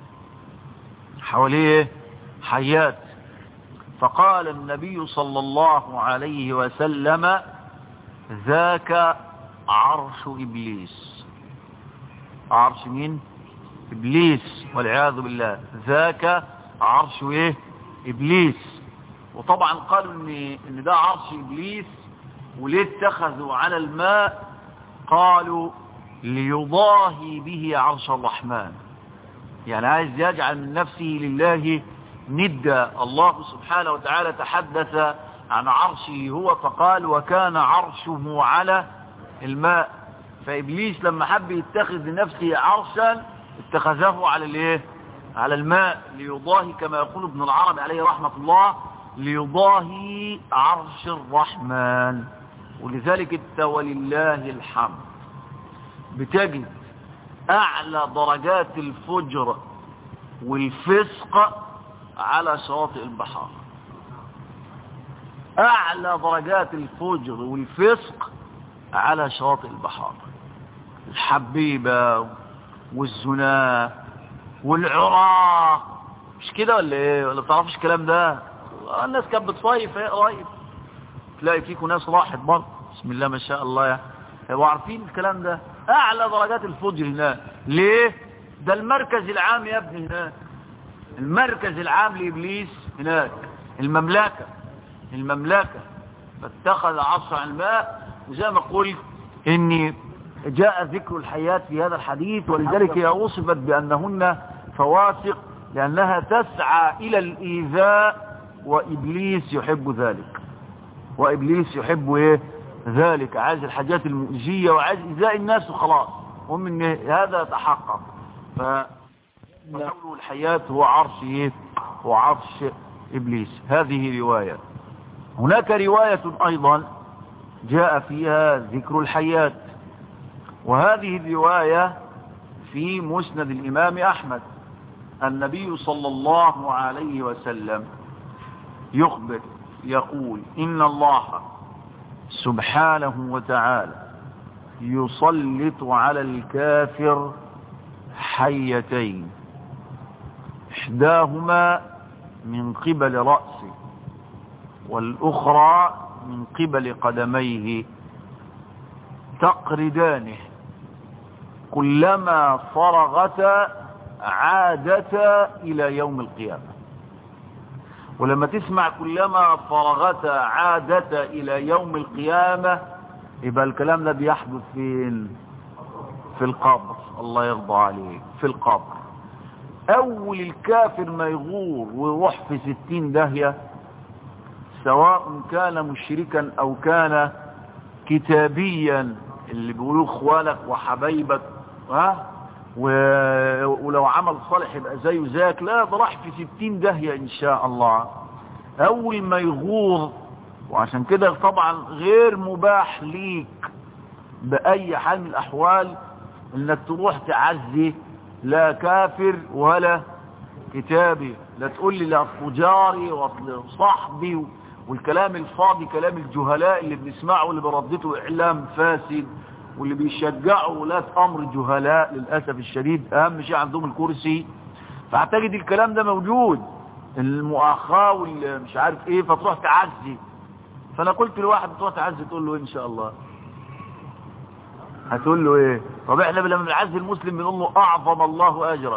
حواليه حيات فقال النبي صلى الله عليه وسلم ذاك عرش إبليس عرش مين إبليس والعياذ بالله ذاك عرش إيه إبليس وطبعا قالوا إن, إن ده عرش إبليس وليه اتخذوا على الماء قالوا ليضاهي به عرش الرحمن يعني عايز يجعل من نفسه لله ند الله سبحانه وتعالى تحدث عن عرشه هو فقال وكان عرشه على الماء فإبليس لما حب يتخذ لنفسه عرشا اتخذه على الايه على الماء ليضاهي كما يقول ابن العربي عليه رحمة الله ليضاهي عرش الرحمن ولذلك انت ولله الحمد بتجد اعلى درجات الفجر والفسق على شواطئ البحار اعلى درجات الفجر والفسق على شواطئ البحار الحبيبة والزنا والعراة مش كده ولا ايه ولا تعرفش الكلام ده الناس كانت بتصيف ايه قريب تلاقي فيكم ناس راحت برضه بسم الله ما شاء الله يعني هيبقوا عارفين الكلام ده اعلى درجات الفجر هناك ليه ده المركز العام يا ابني هناك المركز العام لابليس هناك المملكه المملكه فاتخذ عصر الماء وزي ما قلت اني جاء ذكر الحياة في هذا الحديث ولذلك هي وصفت بأنهن فواسق لأنها تسعى إلى الإيذاء وإبليس يحب ذلك وإبليس يحب إيه ذلك عايز الحاجات المؤذية وعايز إيذاء الناس وخلاص هم إن هذا يتحقق فقوله الحياة هو عرش إيه هو عرش إبليس هذه رواية هناك رواية أيضا جاء فيها ذكر الحياة وهذه الرواية في مسند الإمام أحمد النبي صلى الله عليه وسلم يخبر يقول إن الله سبحانه وتعالى يسلط على الكافر حيتين إحداهما من قبل رأسه والأخرى من قبل قدميه تقردانه كلما فرغتا عادتا إلى يوم القيامة ولما تسمع كلما فرغتا عادتا إلى يوم القيامة يبقى الكلام ده بيحدث فين في القبر الله يرضى عليه في القبر أول الكافر ما يغور ويروح في ستين داهية سواء كان مشركا أو كان كتابيا اللي بيقولوا اخوانك وحبايبك ها و... ولو عمل صالح يبقى زيه زيك لا ده راح في ستين داهية ان شاء الله اول ما يغور وعشان كده طبعا غير مباح ليك باي حال من الاحوال انك تروح تعزي لا كافر ولا كتابي لا تقول لي لا تجاري وصاحبي والكلام الفاضي كلام الجهلاء اللي بنسمعه واللي بردته اعلام فاسد واللي بيشجعوا ولاة امر جهلاء للاسف الشديد اهم شيء عندهم الكرسي فاعتقد الكلام ده موجود المؤاخاة واللي مش عارف ايه فتروح تعزي فانا قلت لواحد تروح تعزي تقول له إيه ان شاء الله هتقول له ايه طب احنا لما بنعزي المسلم بنقول له اعظم الله اجرك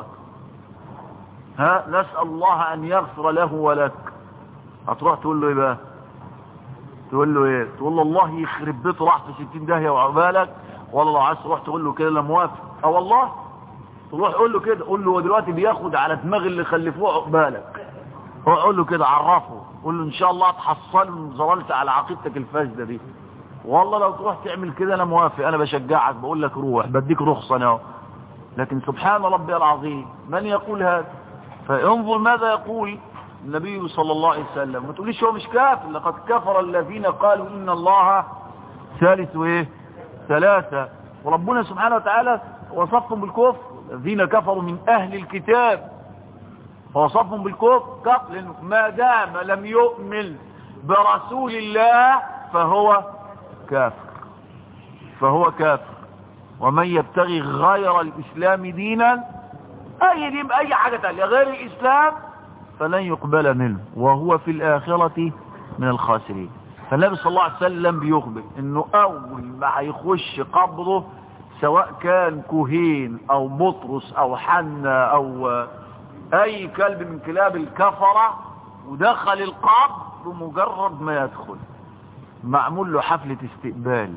ها نسأل الله ان يغفر له ولك هتروح تقول له ايه بقى تقول له ايه تقول له الله يخرب بيته راح في 60 داهيه وعقبالك ولا لو عايز تروح تقول له كده لا موافق اه والله تروح قول له كده قول له هو دلوقتي بياخد على دماغ اللي خلفوه عقبالك روح قول له كده عرفه قول له ان شاء الله تحصل زرلت على عقيدتك الفاسده دي والله لو تروح تعمل كده انا موافق انا بشجعك بقول لك روح بديك رخصه انا لكن سبحان ربي العظيم من يقول هذا فانظر ماذا يقول النبي صلى الله عليه وسلم ما تقوليش هو مش كافر لقد كفر الذين قالوا ان الله ثالث ايه ثلاثة وربنا سبحانه وتعالى وصفهم بالكفر الذين كفروا من اهل الكتاب فوصفهم بالكفر لانه ما دام لم يؤمن برسول الله فهو كافر فهو كافر ومن يبتغي غير الاسلام دينا اي دين باي حاجة تانية غير الاسلام فلن يقبل منه وهو في الآخرة من الخاسرين فالنبي صلى الله عليه وسلم بيخبر انه اول ما هيخش قبره سواء كان كهين او بطرس او حنة او اي كلب من كلاب الكفرة ودخل القبر بمجرد ما يدخل معمول له حفلة استقبال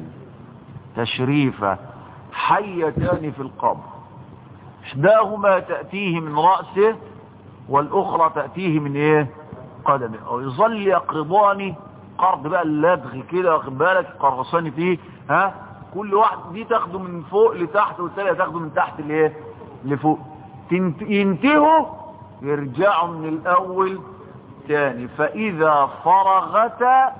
تشريفة حيتان في القبر احداهما تأتيه من رأسه والاخرى تأتيه من ايه قدمه او يظل يقرضاني قرض بقى اللدغ كده واخد بالك قرصاني فيه ها كل واحد دي تاخده من فوق لتحت والثانيه تاخده من تحت لايه لفوق ينتهوا يرجعوا من الاول تاني فاذا فرغتا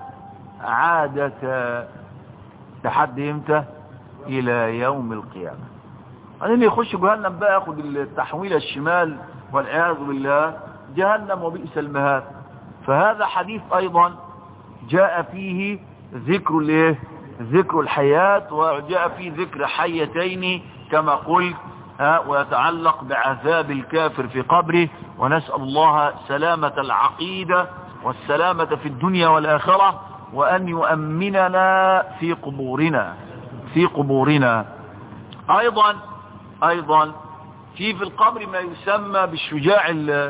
عادتا لحد امتى الى يوم القيامه بعدين يخش جهنم بقى ياخد التحويله الشمال والعياذ بالله جهنم وبئس المهاد فهذا حديث ايضا جاء فيه ذكر الايه ذكر الحياة وجاء فيه ذكر حيتين كما قلت ها ويتعلق بعذاب الكافر في قبره ونسأل الله سلامة العقيدة والسلامة في الدنيا والآخرة وأن يؤمننا في قبورنا في قبورنا أيضا أيضا في في القبر ما يسمى بالشجاع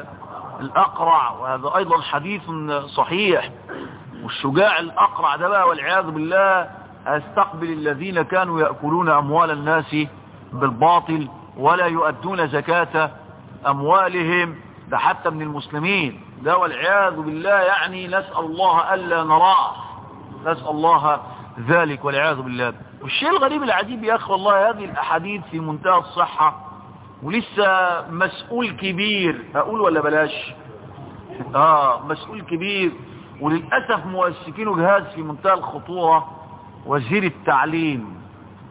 الأقرع وهذا أيضا حديث صحيح والشجاع الأقرع ده بقى والعياذ بالله استقبل الذين كانوا يأكلون أموال الناس بالباطل ولا يؤدون زكاة أموالهم ده حتى من المسلمين ده والعياذ بالله يعني نسأل الله ألا نراه نسأل الله ذلك والعياذ بالله والشيء الغريب العجيب يا أخي والله هذه الأحاديث في منتهى الصحة ولسه مسؤول كبير اقول ولا بلاش اه مسؤول كبير وللأسف مؤسسينه جهاز في منتهى الخطورة وزير التعليم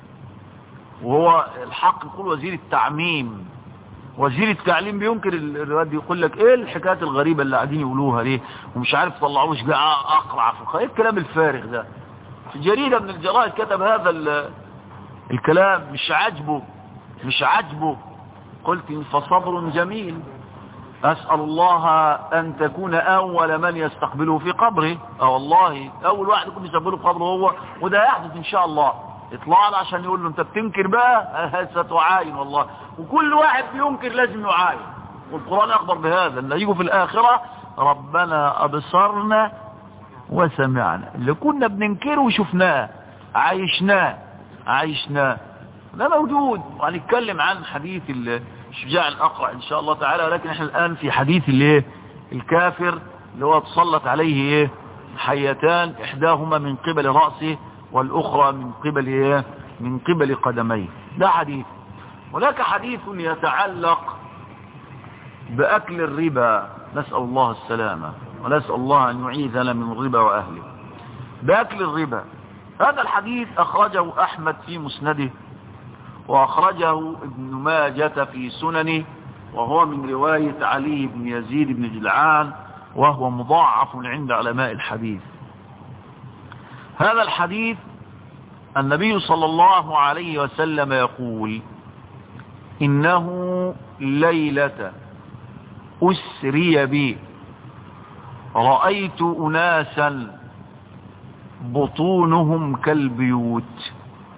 وهو الحق يقول وزير التعميم وزير التعليم بينكر الرد يقول لك ايه الحكايات الغريبة اللي قاعدين يقولوها ليه ومش عارف طلعوه مش اقرع في ايه الكلام الفارغ ده في جريدة من الجرائد كتب هذا الكلام مش عاجبه مش عاجبه قلت فصبر جميل أسأل الله أن تكون أول من يستقبله في قبره اه والله أول واحد يكون يستقبله في قبره هو وده يحدث إن شاء الله يطلع له عشان يقول له أنت بتنكر بقى ستعاين والله وكل واحد بينكر لازم يعاين والقرآن أخبر بهذا اللي يجوا في الآخرة ربنا أبصرنا وسمعنا اللي كنا بننكره وشفناه عايشناه عايشناه ده موجود وهنتكلم عن حديث الشجاع الأقرع إن شاء الله تعالى ولكن احنا الآن في حديث الايه الكافر اللي هو تسلط عليه ايه حيتان إحداهما من قبل رأسه والأخرى من قبل ايه من قبل قدميه ده حديث هناك حديث يتعلق بأكل الربا نسأل الله السلامة ونسأل الله أن يعيذنا من الربا وأهله بأكل الربا هذا الحديث أخرجه أحمد في مسنده وأخرجه ابن ماجة في سننه وهو من رواية علي بن يزيد بن جلعان وهو مضاعف عند علماء الحديث هذا الحديث النبي صلى الله عليه وسلم يقول إنه ليلة أسري بي رأيت أناسا بطونهم كالبيوت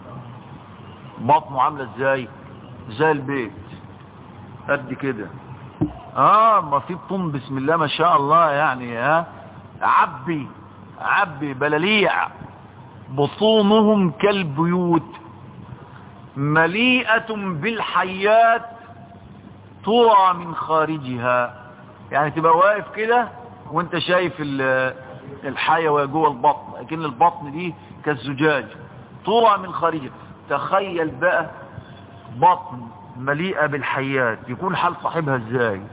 بطنه عاملة ازاي زي البيت قد كده اه ما في بطون بسم الله ما شاء الله يعني ها عبي عبي بلاليع بطونهم كالبيوت مليئة بالحيات ترى من خارجها يعني تبقى واقف كده وانت شايف الحية وهي جوه البطن لكن البطن دي كالزجاج ترى من خارجها تخيل بقى بطن مليئة بالحيات يكون حال صاحبها ازاي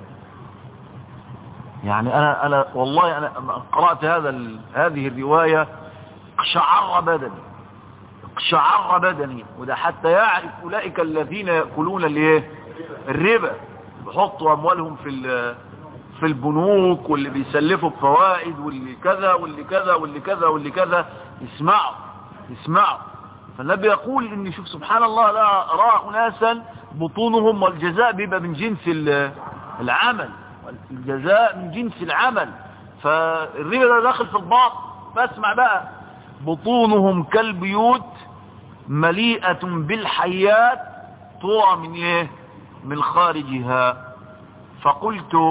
يعني انا انا والله انا قرأت هذا هذه الرواية اقشعر بدني اقشعر بدني وده حتى يعرف اولئك الذين يأكلون الايه الربا بيحطوا اموالهم في في البنوك واللي بيسلفوا بفوائد واللي كذا واللي كذا واللي كذا واللي كذا يسمعوا يسمعوا فالنبي يقول ان شوف سبحان الله لا راى اناسا بطونهم والجزاء بيبقى من جنس العمل الجزاء من جنس العمل فالربا ده داخل في الباطن فاسمع بقى بطونهم كالبيوت مليئة بالحيات ترى من ايه من خارجها فقلت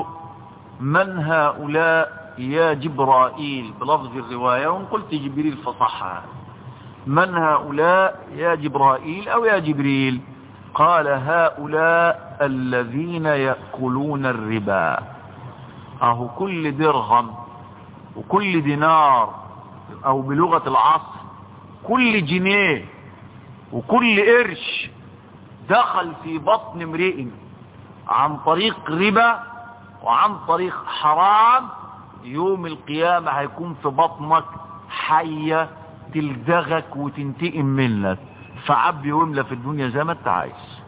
من هؤلاء يا جبرائيل بلفظ الرواية وان قلت جبريل فصحها من هؤلاء يا جبرائيل او يا جبريل قال هؤلاء الذين يأكلون الربا اهو كل درهم وكل دينار او بلغة العصر كل جنيه وكل قرش دخل في بطن امرئ عن طريق ربا وعن طريق حرام يوم القيامة هيكون في بطنك حية تلدغك وتنتقم منك فعبي واملى في الدنيا زي ما انت عايز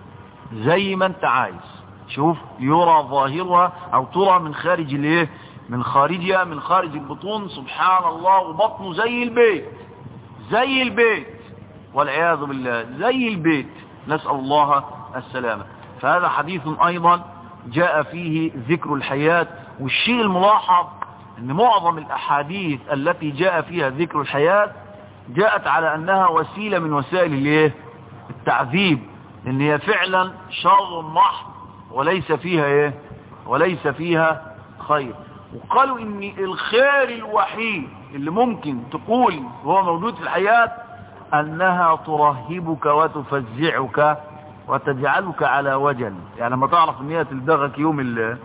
زي ما انت عايز شوف يرى ظاهرها او ترى من خارج الايه من خارجها من خارج البطون سبحان الله وبطنه زي البيت زي البيت والعياذ بالله زي البيت نسأل الله السلامة فهذا حديث ايضا جاء فيه ذكر الحياة والشيء الملاحظ ان معظم الاحاديث التي جاء فيها ذكر الحياة جاءت على انها وسيلة من وسائل الايه التعذيب ان هي فعلا شر محض وليس فيها ايه وليس فيها خير وقالوا ان الخير الوحيد اللي ممكن تقول وهو موجود في الحياة انها ترهبك وتفزعك وتجعلك على وجل يعني لما تعرف ان هي تلدغك يوم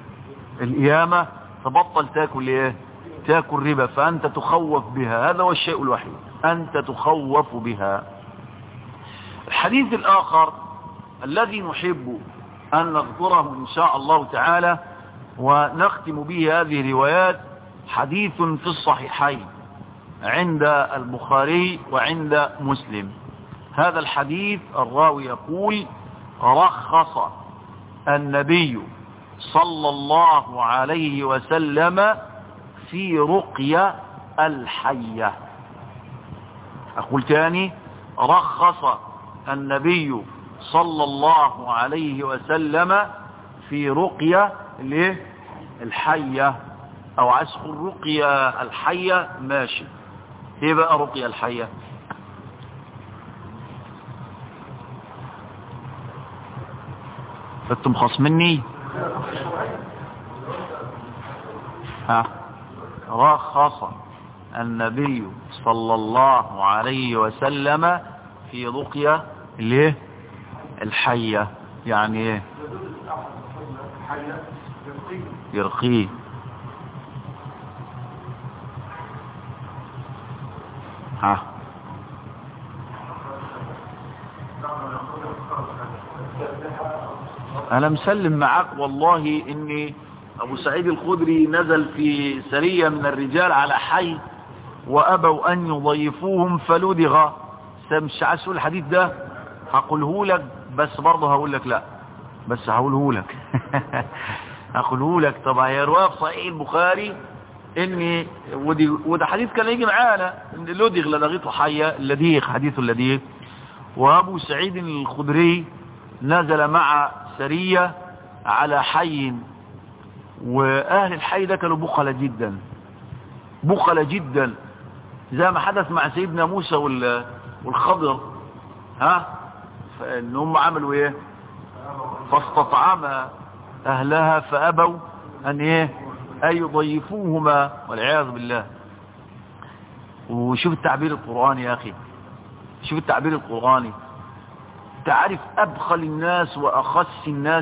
القيامة تبطل تاكل ايه تاكل ربا فانت تخوف بها هذا هو الشيء الوحيد انت تخوف بها الحديث الاخر الذي نحب ان نذكره ان شاء الله تعالى ونختم به هذه الروايات حديث في الصحيحين عند البخاري وعند مسلم هذا الحديث الراوي يقول رخص النبي صلى الله عليه وسلم في رقية الحية أقول تاني رخص النبي صلى الله عليه وسلم في رقية الايه الحية او عسق الرقية الحية ماشي ايه بقى رقية الحية انتم خصمني ها رخص النبي صلى الله عليه وسلم في رقية الايه الحية يعني ايه يرقيه ها انا مسلم معاك والله اني ابو سعيد الخدري نزل في سرية من الرجال على حي وابوا ان يضيفوهم فلدغ مش عايز تقول الحديث ده هقوله لك بس برضه هقول لك لا بس هقوله لك هقوله لك طبعا هي روايه في صحيح البخاري ان ودي وده حديث كان يجي معانا ان لدغ لدغته حيه اللديغ حديث اللديغ وابو سعيد الخدري نزل مع سرية على حي واهل الحي ده كانوا بخلة جدا بخلة جدا زي ما حدث مع سيدنا موسى والخضر ها فان هم عملوا ايه فاستطعم اهلها فابوا ان ايه ان يضيفوهما والعياذ بالله وشوف التعبير القرآني يا اخي شوف التعبير القرآني تعرف أبخل الناس وأخس الناس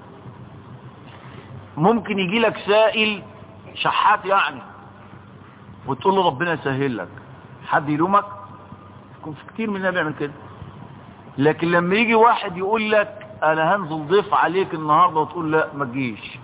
ممكن يجي لك سائل شحات يعني وتقول له ربنا يسهل لك حد يلومك يكون في كتير مننا بيعمل كده لكن لما يجي واحد يقول لك انا هنزل ضيف عليك النهارده وتقول لا ما تجيش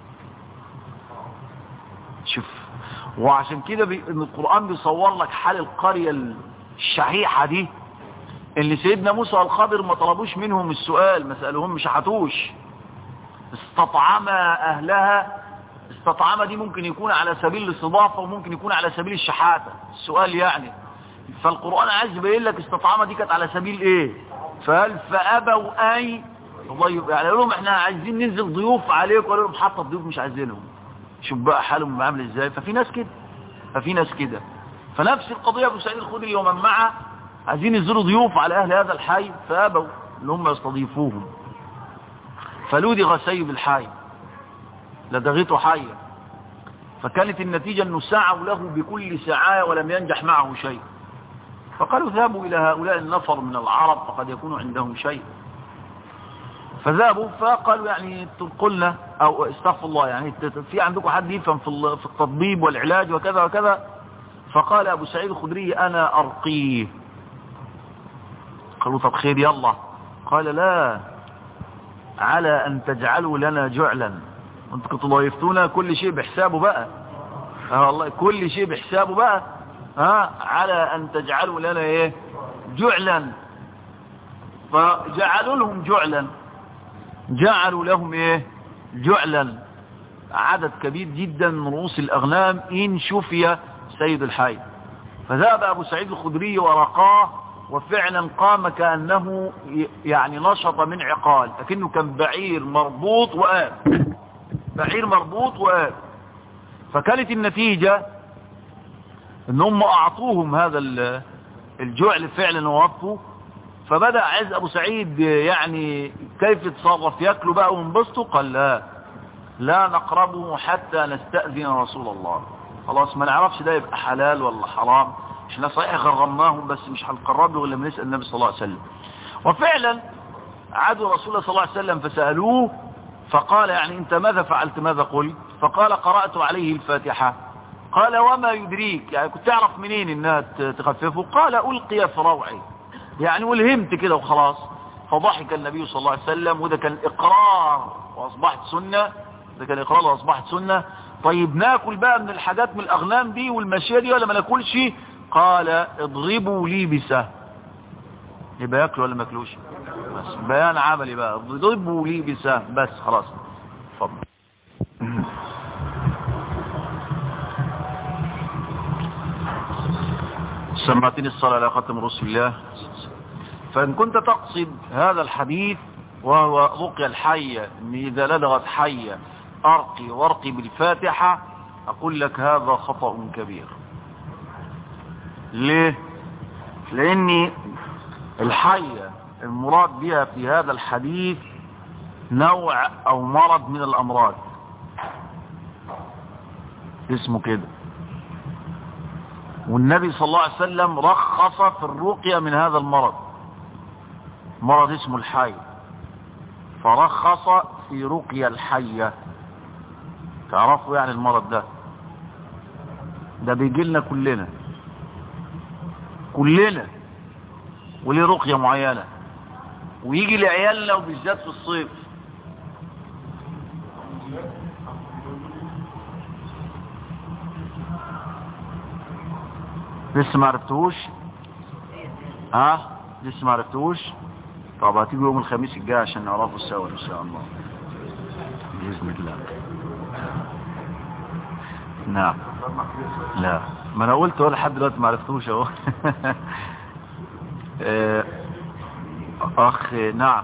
شوف وعشان كده بي... ان القرآن بيصور لك حال القرية الشحيحة دي اللي سيدنا موسى والخضر ما طلبوش منهم السؤال ما سألوهم مش حتوش استطعم اهلها استطعم دي ممكن يكون على سبيل الاستضافة وممكن يكون على سبيل الشحاتة السؤال يعني فالقرآن عايز يبين لك استطعم دي كانت على سبيل ايه فقال فابوا اي ضيف يعني لهم احنا عايزين ننزل ضيوف عليكم قالوا لهم حتى الضيوف مش عايزينهم شوف بقى حالهم عامل ازاي ففي ناس كده ففي ناس كده فنفس القضية ابو سعيد الخدري ومن معه عايزين ينزلوا ضيوف على اهل هذا الحي فابوا ان هم يستضيفوهم فلودغ سيب الحي لدغته حيا فكانت النتيجة انه سعوا له بكل سعاية ولم ينجح معه شيء فقالوا ذهبوا الى هؤلاء النفر من العرب فقد يكون عندهم شيء فذهبوا فقالوا يعني قلنا او استغفر الله يعني في عندكم حد يفهم في في التطبيب والعلاج وكذا وكذا فقال ابو سعيد الخدري انا ارقيه قالوا طب خير يلا قال لا على ان تجعلوا لنا جعلا انتوا كنتوا ضيفتونا كل شيء بحسابه بقى اه والله كل شيء بحسابه بقى ها على ان تجعلوا لنا ايه جعلا فجعلوا لهم جعلا جعلوا لهم ايه جعلا عدد كبير جدا من رؤوس الاغنام ان شفي سيد الحي فذهب ابو سعيد الخدري ورقاه وفعلا قام كأنه يعني نشط من عقال لكنه كان بعير مربوط وآب بعير مربوط وآب فكانت النتيجة ان هم اعطوهم هذا الجعل فعلا ووقفوا فبدأ عز ابو سعيد يعني كيف يتصرف ياكلوا بقى وينبسطوا قال لا لا نقربه حتى نستأذن رسول الله خلاص ما نعرفش ده يبقى حلال ولا حرام احنا صحيح غرمناهم بس مش هنقرب له الا من نسال النبي صلى الله عليه وسلم وفعلا عادوا رسول الله صلى الله عليه وسلم فسالوه فقال يعني انت ماذا فعلت ماذا قلت فقال قرات عليه الفاتحه قال وما يدريك يعني كنت تعرف منين انها تخففه قال القي في روعي يعني والهمت كده وخلاص فضحك النبي صلى الله عليه وسلم وده كان اقرار واصبحت سنه ده كان اقرار واصبحت سنه طيب ناكل بقى من الحاجات من الاغنام دي والماشيه دي ولا ما ناكلش قال اضربوا لي بسهم يبقى ياكلوا ولا ما ياكلوش بس بيان عملي بقى اضربوا لي بسهم بس خلاص اتفضل سمعتني الصلاة على ختم رسول الله فإن كنت تقصد هذا الحديث وهو رقية الحية إن إذا لدغت حية أرقي وارقي بالفاتحة أقول لك هذا خطأ كبير ليه لاني الحية المراد بها في هذا الحديث نوع او مرض من الامراض اسمه كده والنبي صلى الله عليه وسلم رخص في الرقية من هذا المرض مرض اسمه الحي فرخص في رقية الحية تعرفوا يعني المرض ده ده بيجي لنا كلنا كلنا وليه رقية معينة ويجي لعيالنا وبالذات في الصيف لسه ما عرفتوش ها لسه ما عرفتوش طب هتيجوا يوم الخميس الجاي عشان نعرفه سوا ان شاء الله باذن الله نعم لا ما انا قلت ولا لحد دلوقتي ما عرفتوش اهو آه، اخ نعم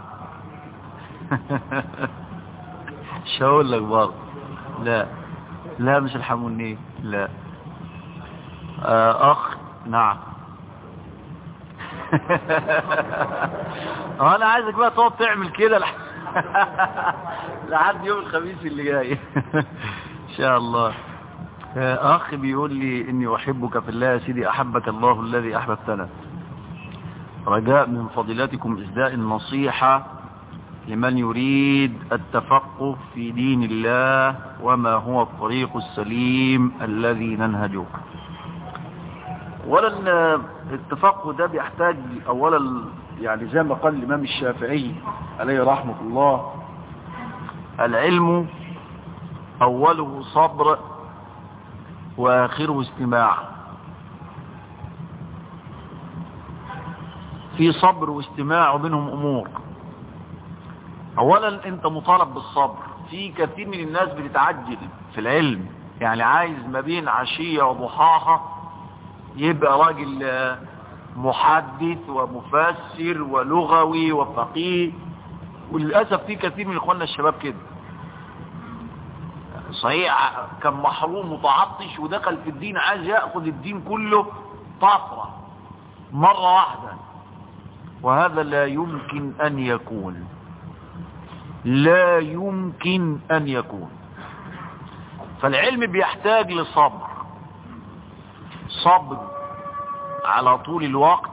مش هقول لك برضه لا لا مش الحموني لا آه، اخ نعم اه انا عايزك بقى تقعد تعمل كده لح- لحد يوم الخميس اللي جاي ان شاء الله آه، اخ بيقول لي اني احبك في الله يا سيدي احبك الله الذي احببتنا رجاء من فضيلتكم إسداء النصيحة لمن يريد التفقه في دين الله وما هو الطريق السليم الذي ننهجه اولا التفقه ده بيحتاج اولا يعني زي ما قال الامام الشافعي عليه رحمة الله العلم اوله صبر واخره استماع في صبر واستماع وبينهم امور اولا انت مطالب بالصبر في كثير من الناس بتتعجل في العلم يعني عايز ما بين عشية وضحاها يبقى راجل آه، محدث ومفسر ولغوي وفقيه وللأسف في كثير من اخواننا الشباب كده صحيح كان محروم متعطش ودخل في الدين عايز يأخذ الدين كله طفرة مرة واحدة وهذا لا يمكن أن يكون لا يمكن أن يكون فالعلم بيحتاج لصبر صبر على طول الوقت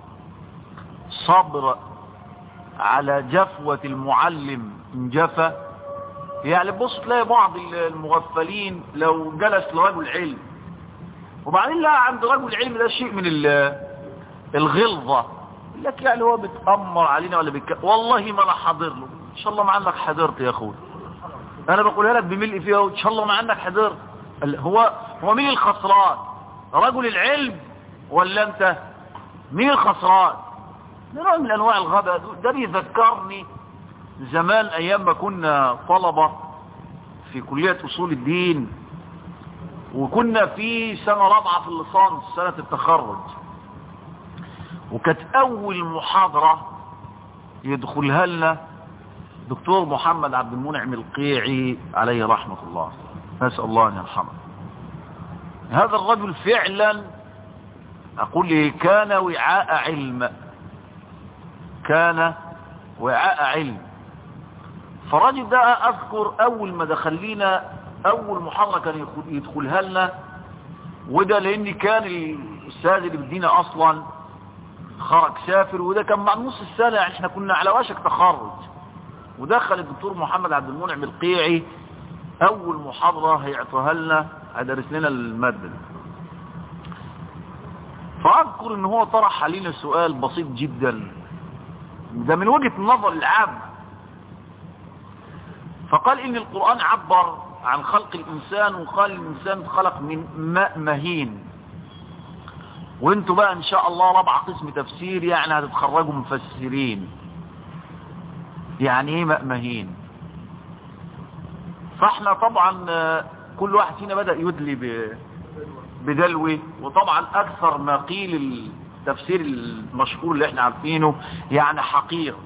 صبر على جفوة المعلم ان جفا يعني بص تلاقي بعض المغفلين لو جلس لرجل علم وبعدين لا عند رجل علم ده شيء من ال- الغلظة يقول لك يعني هو بتأمر علينا ولا بيك والله ما انا حاضر له ان شاء الله مع انك حضرت يا اخوي انا بقولها لك بملء فيها ان شاء الله مع انك حضرت ال- هو هو مين الخسران رجل العلم ولا انت مين الخسران ده نوع من انواع الغباء ده بيذكرني زمان ايام ما كنا طلبة في كلية اصول الدين وكنا في سنة رابعة في الليسانس سنة التخرج وكانت اول محاضرة يدخلها لنا دكتور محمد عبد المنعم القيعي عليه رحمة الله نسأل الله ان يرحمه هذا الرجل فعلا اقول لي كان وعاء علم كان وعاء علم فالراجل ده اذكر اول ما دخل لنا اول محاضرة كان يدخل- يدخلها لنا وده لان كان الاستاذ اللي بدينا اصلا خرج سافر وده كان مع نص السنة يعني احنا كنا على وشك تخرج ودخل الدكتور محمد عبد المنعم القيعي اول محاضرة هيعطيها لنا هيدرس لنا المادة دي. فاذكر ان هو طرح علينا سؤال بسيط جدا ده من وجهة النظر العام فقال ان القرآن عبر عن خلق الانسان وقال الانسان خلق من ماء مهين وانتوا بقى ان شاء الله رابع قسم تفسير يعني هتتخرجوا مفسرين يعني ايه ماء مهين فاحنا طبعا آه، كل واحد فينا بدأ يدلي ب- بدلوه وطبعا اكثر ما قيل التفسير المشهور اللي احنا عارفينه يعني حقير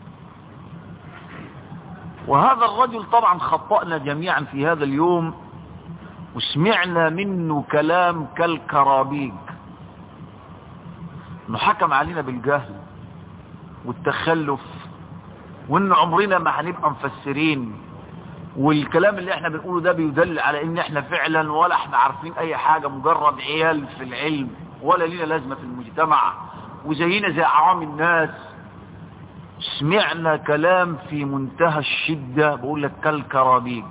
وهذا الرجل طبعا خطأنا جميعا في هذا اليوم وسمعنا منه كلام كالكرابيج انه حكم علينا بالجهل والتخلف وان عمرنا ما هنبقى مفسرين والكلام اللي احنا بنقوله ده بيدل على ان احنا فعلا ولا احنا عارفين اي حاجة مجرد عيال في العلم ولا لينا لازمة في المجتمع وزينا زي عوام الناس سمعنا كلام في منتهى الشدة بقول لك كالكرابيج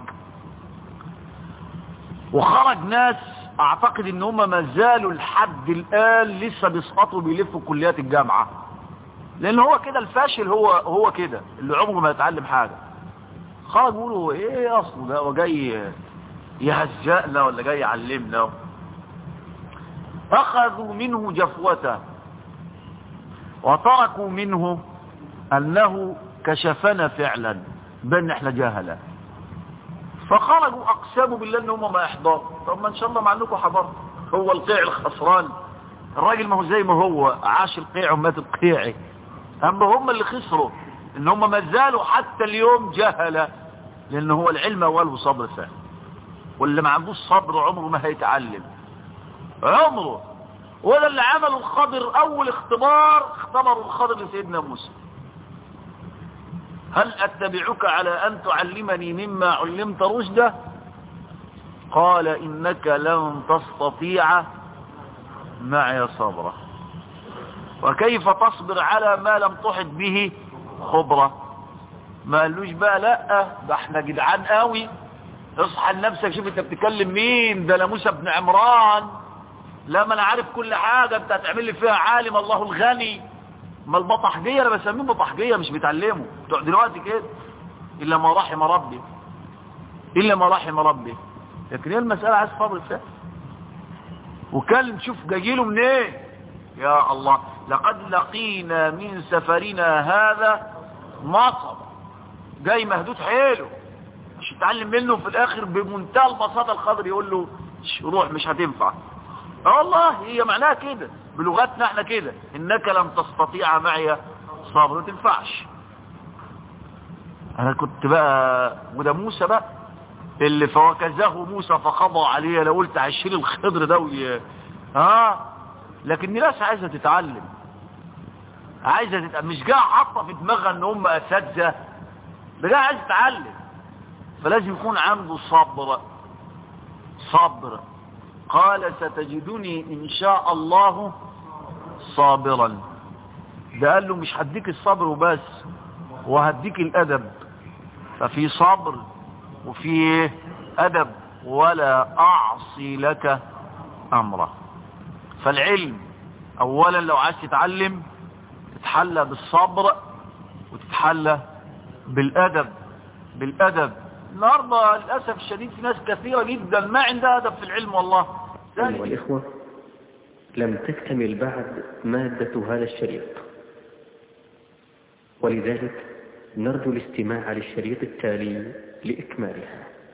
وخرج ناس اعتقد ان هم ما زالوا لحد الان لسه بيسقطوا بيلفوا كليات الجامعة لان هو كده الفاشل هو هو كده اللي عمره ما يتعلم حاجة خرج يقولوا ايه اصله ده هو جاي يهزقنا ولا جاي يعلمنا اخذوا منه جفوته وتركوا منه انه كشفنا فعلا بان احنا جهله فخرجوا اقسموا بالله ان هم ما يحضروا طب ما ان شاء الله مع انكم حضرتوا هو القيع الخسران الراجل ما هو زي ما هو عاش القيع ومات القيعي اما هم اللي خسروا ان هم ما زالوا حتى اليوم جهله لان هو العلم اوله صبر فعلا واللي ما عندوش صبر عمره ما هيتعلم عمره ولا اللي عملوا الخضر اول اختبار اختبروا الخضر لسيدنا موسى هل اتبعك على ان تعلمني مما علمت رشدا قال انك لن تستطيع معي صبرا وكيف تصبر على ما لم تحط به خبرة ما قالوش بقى لا ده احنا جدعان قوي اصحى لنفسك شوف انت بتكلم مين ده انا موسى بن عمران لا ما انا عارف كل حاجة انت هتعمل لي فيها عالم الله الغني ما البطحجية انا بسميهم بطحجية مش بيتعلموا بتوع دلوقتي كده الا ما رحم ربي الا ما رحم ربي لكن هي المسألة عايز صبر فيها وكان نشوف جايله منين ايه يا الله لقد لقينا من سفرنا هذا مصر جاي مهدود حيله مش يتعلم منه في الاخر بمنتهى البساطة الخضر يقول له روح مش هتنفع والله هي معناها كده بلغتنا احنا كده انك لم تستطيع معي صبر ما تنفعش انا كنت بقى وده موسى بقى اللي فوكزه موسى فخضع عليه لو قلت هشيل الخضر ده وي... اه لكن ناس عايزه تتعلم عايزه تت... مش جايه حاطه في دماغها ان هم اساتذه ده جايه عايز تتعلم فلازم يكون عنده صبر صبر قال ستجدني ان شاء الله صابرا ده قال له مش هديك الصبر وبس وهديك الادب ففي صبر وفي أدب ولا أعصي لك أمره فالعلم أولا لو عايز تتعلم تتحلى بالصبر وتتحلى بالأدب بالأدب النهاردة للأسف الشديد في ناس كثيرة جدا ما عندها أدب في العلم والله
أيها الإخوة لم تكتمل بعد مادة هذا الشريط ولذلك نرجو الاستماع للشريط التالي لإكمالها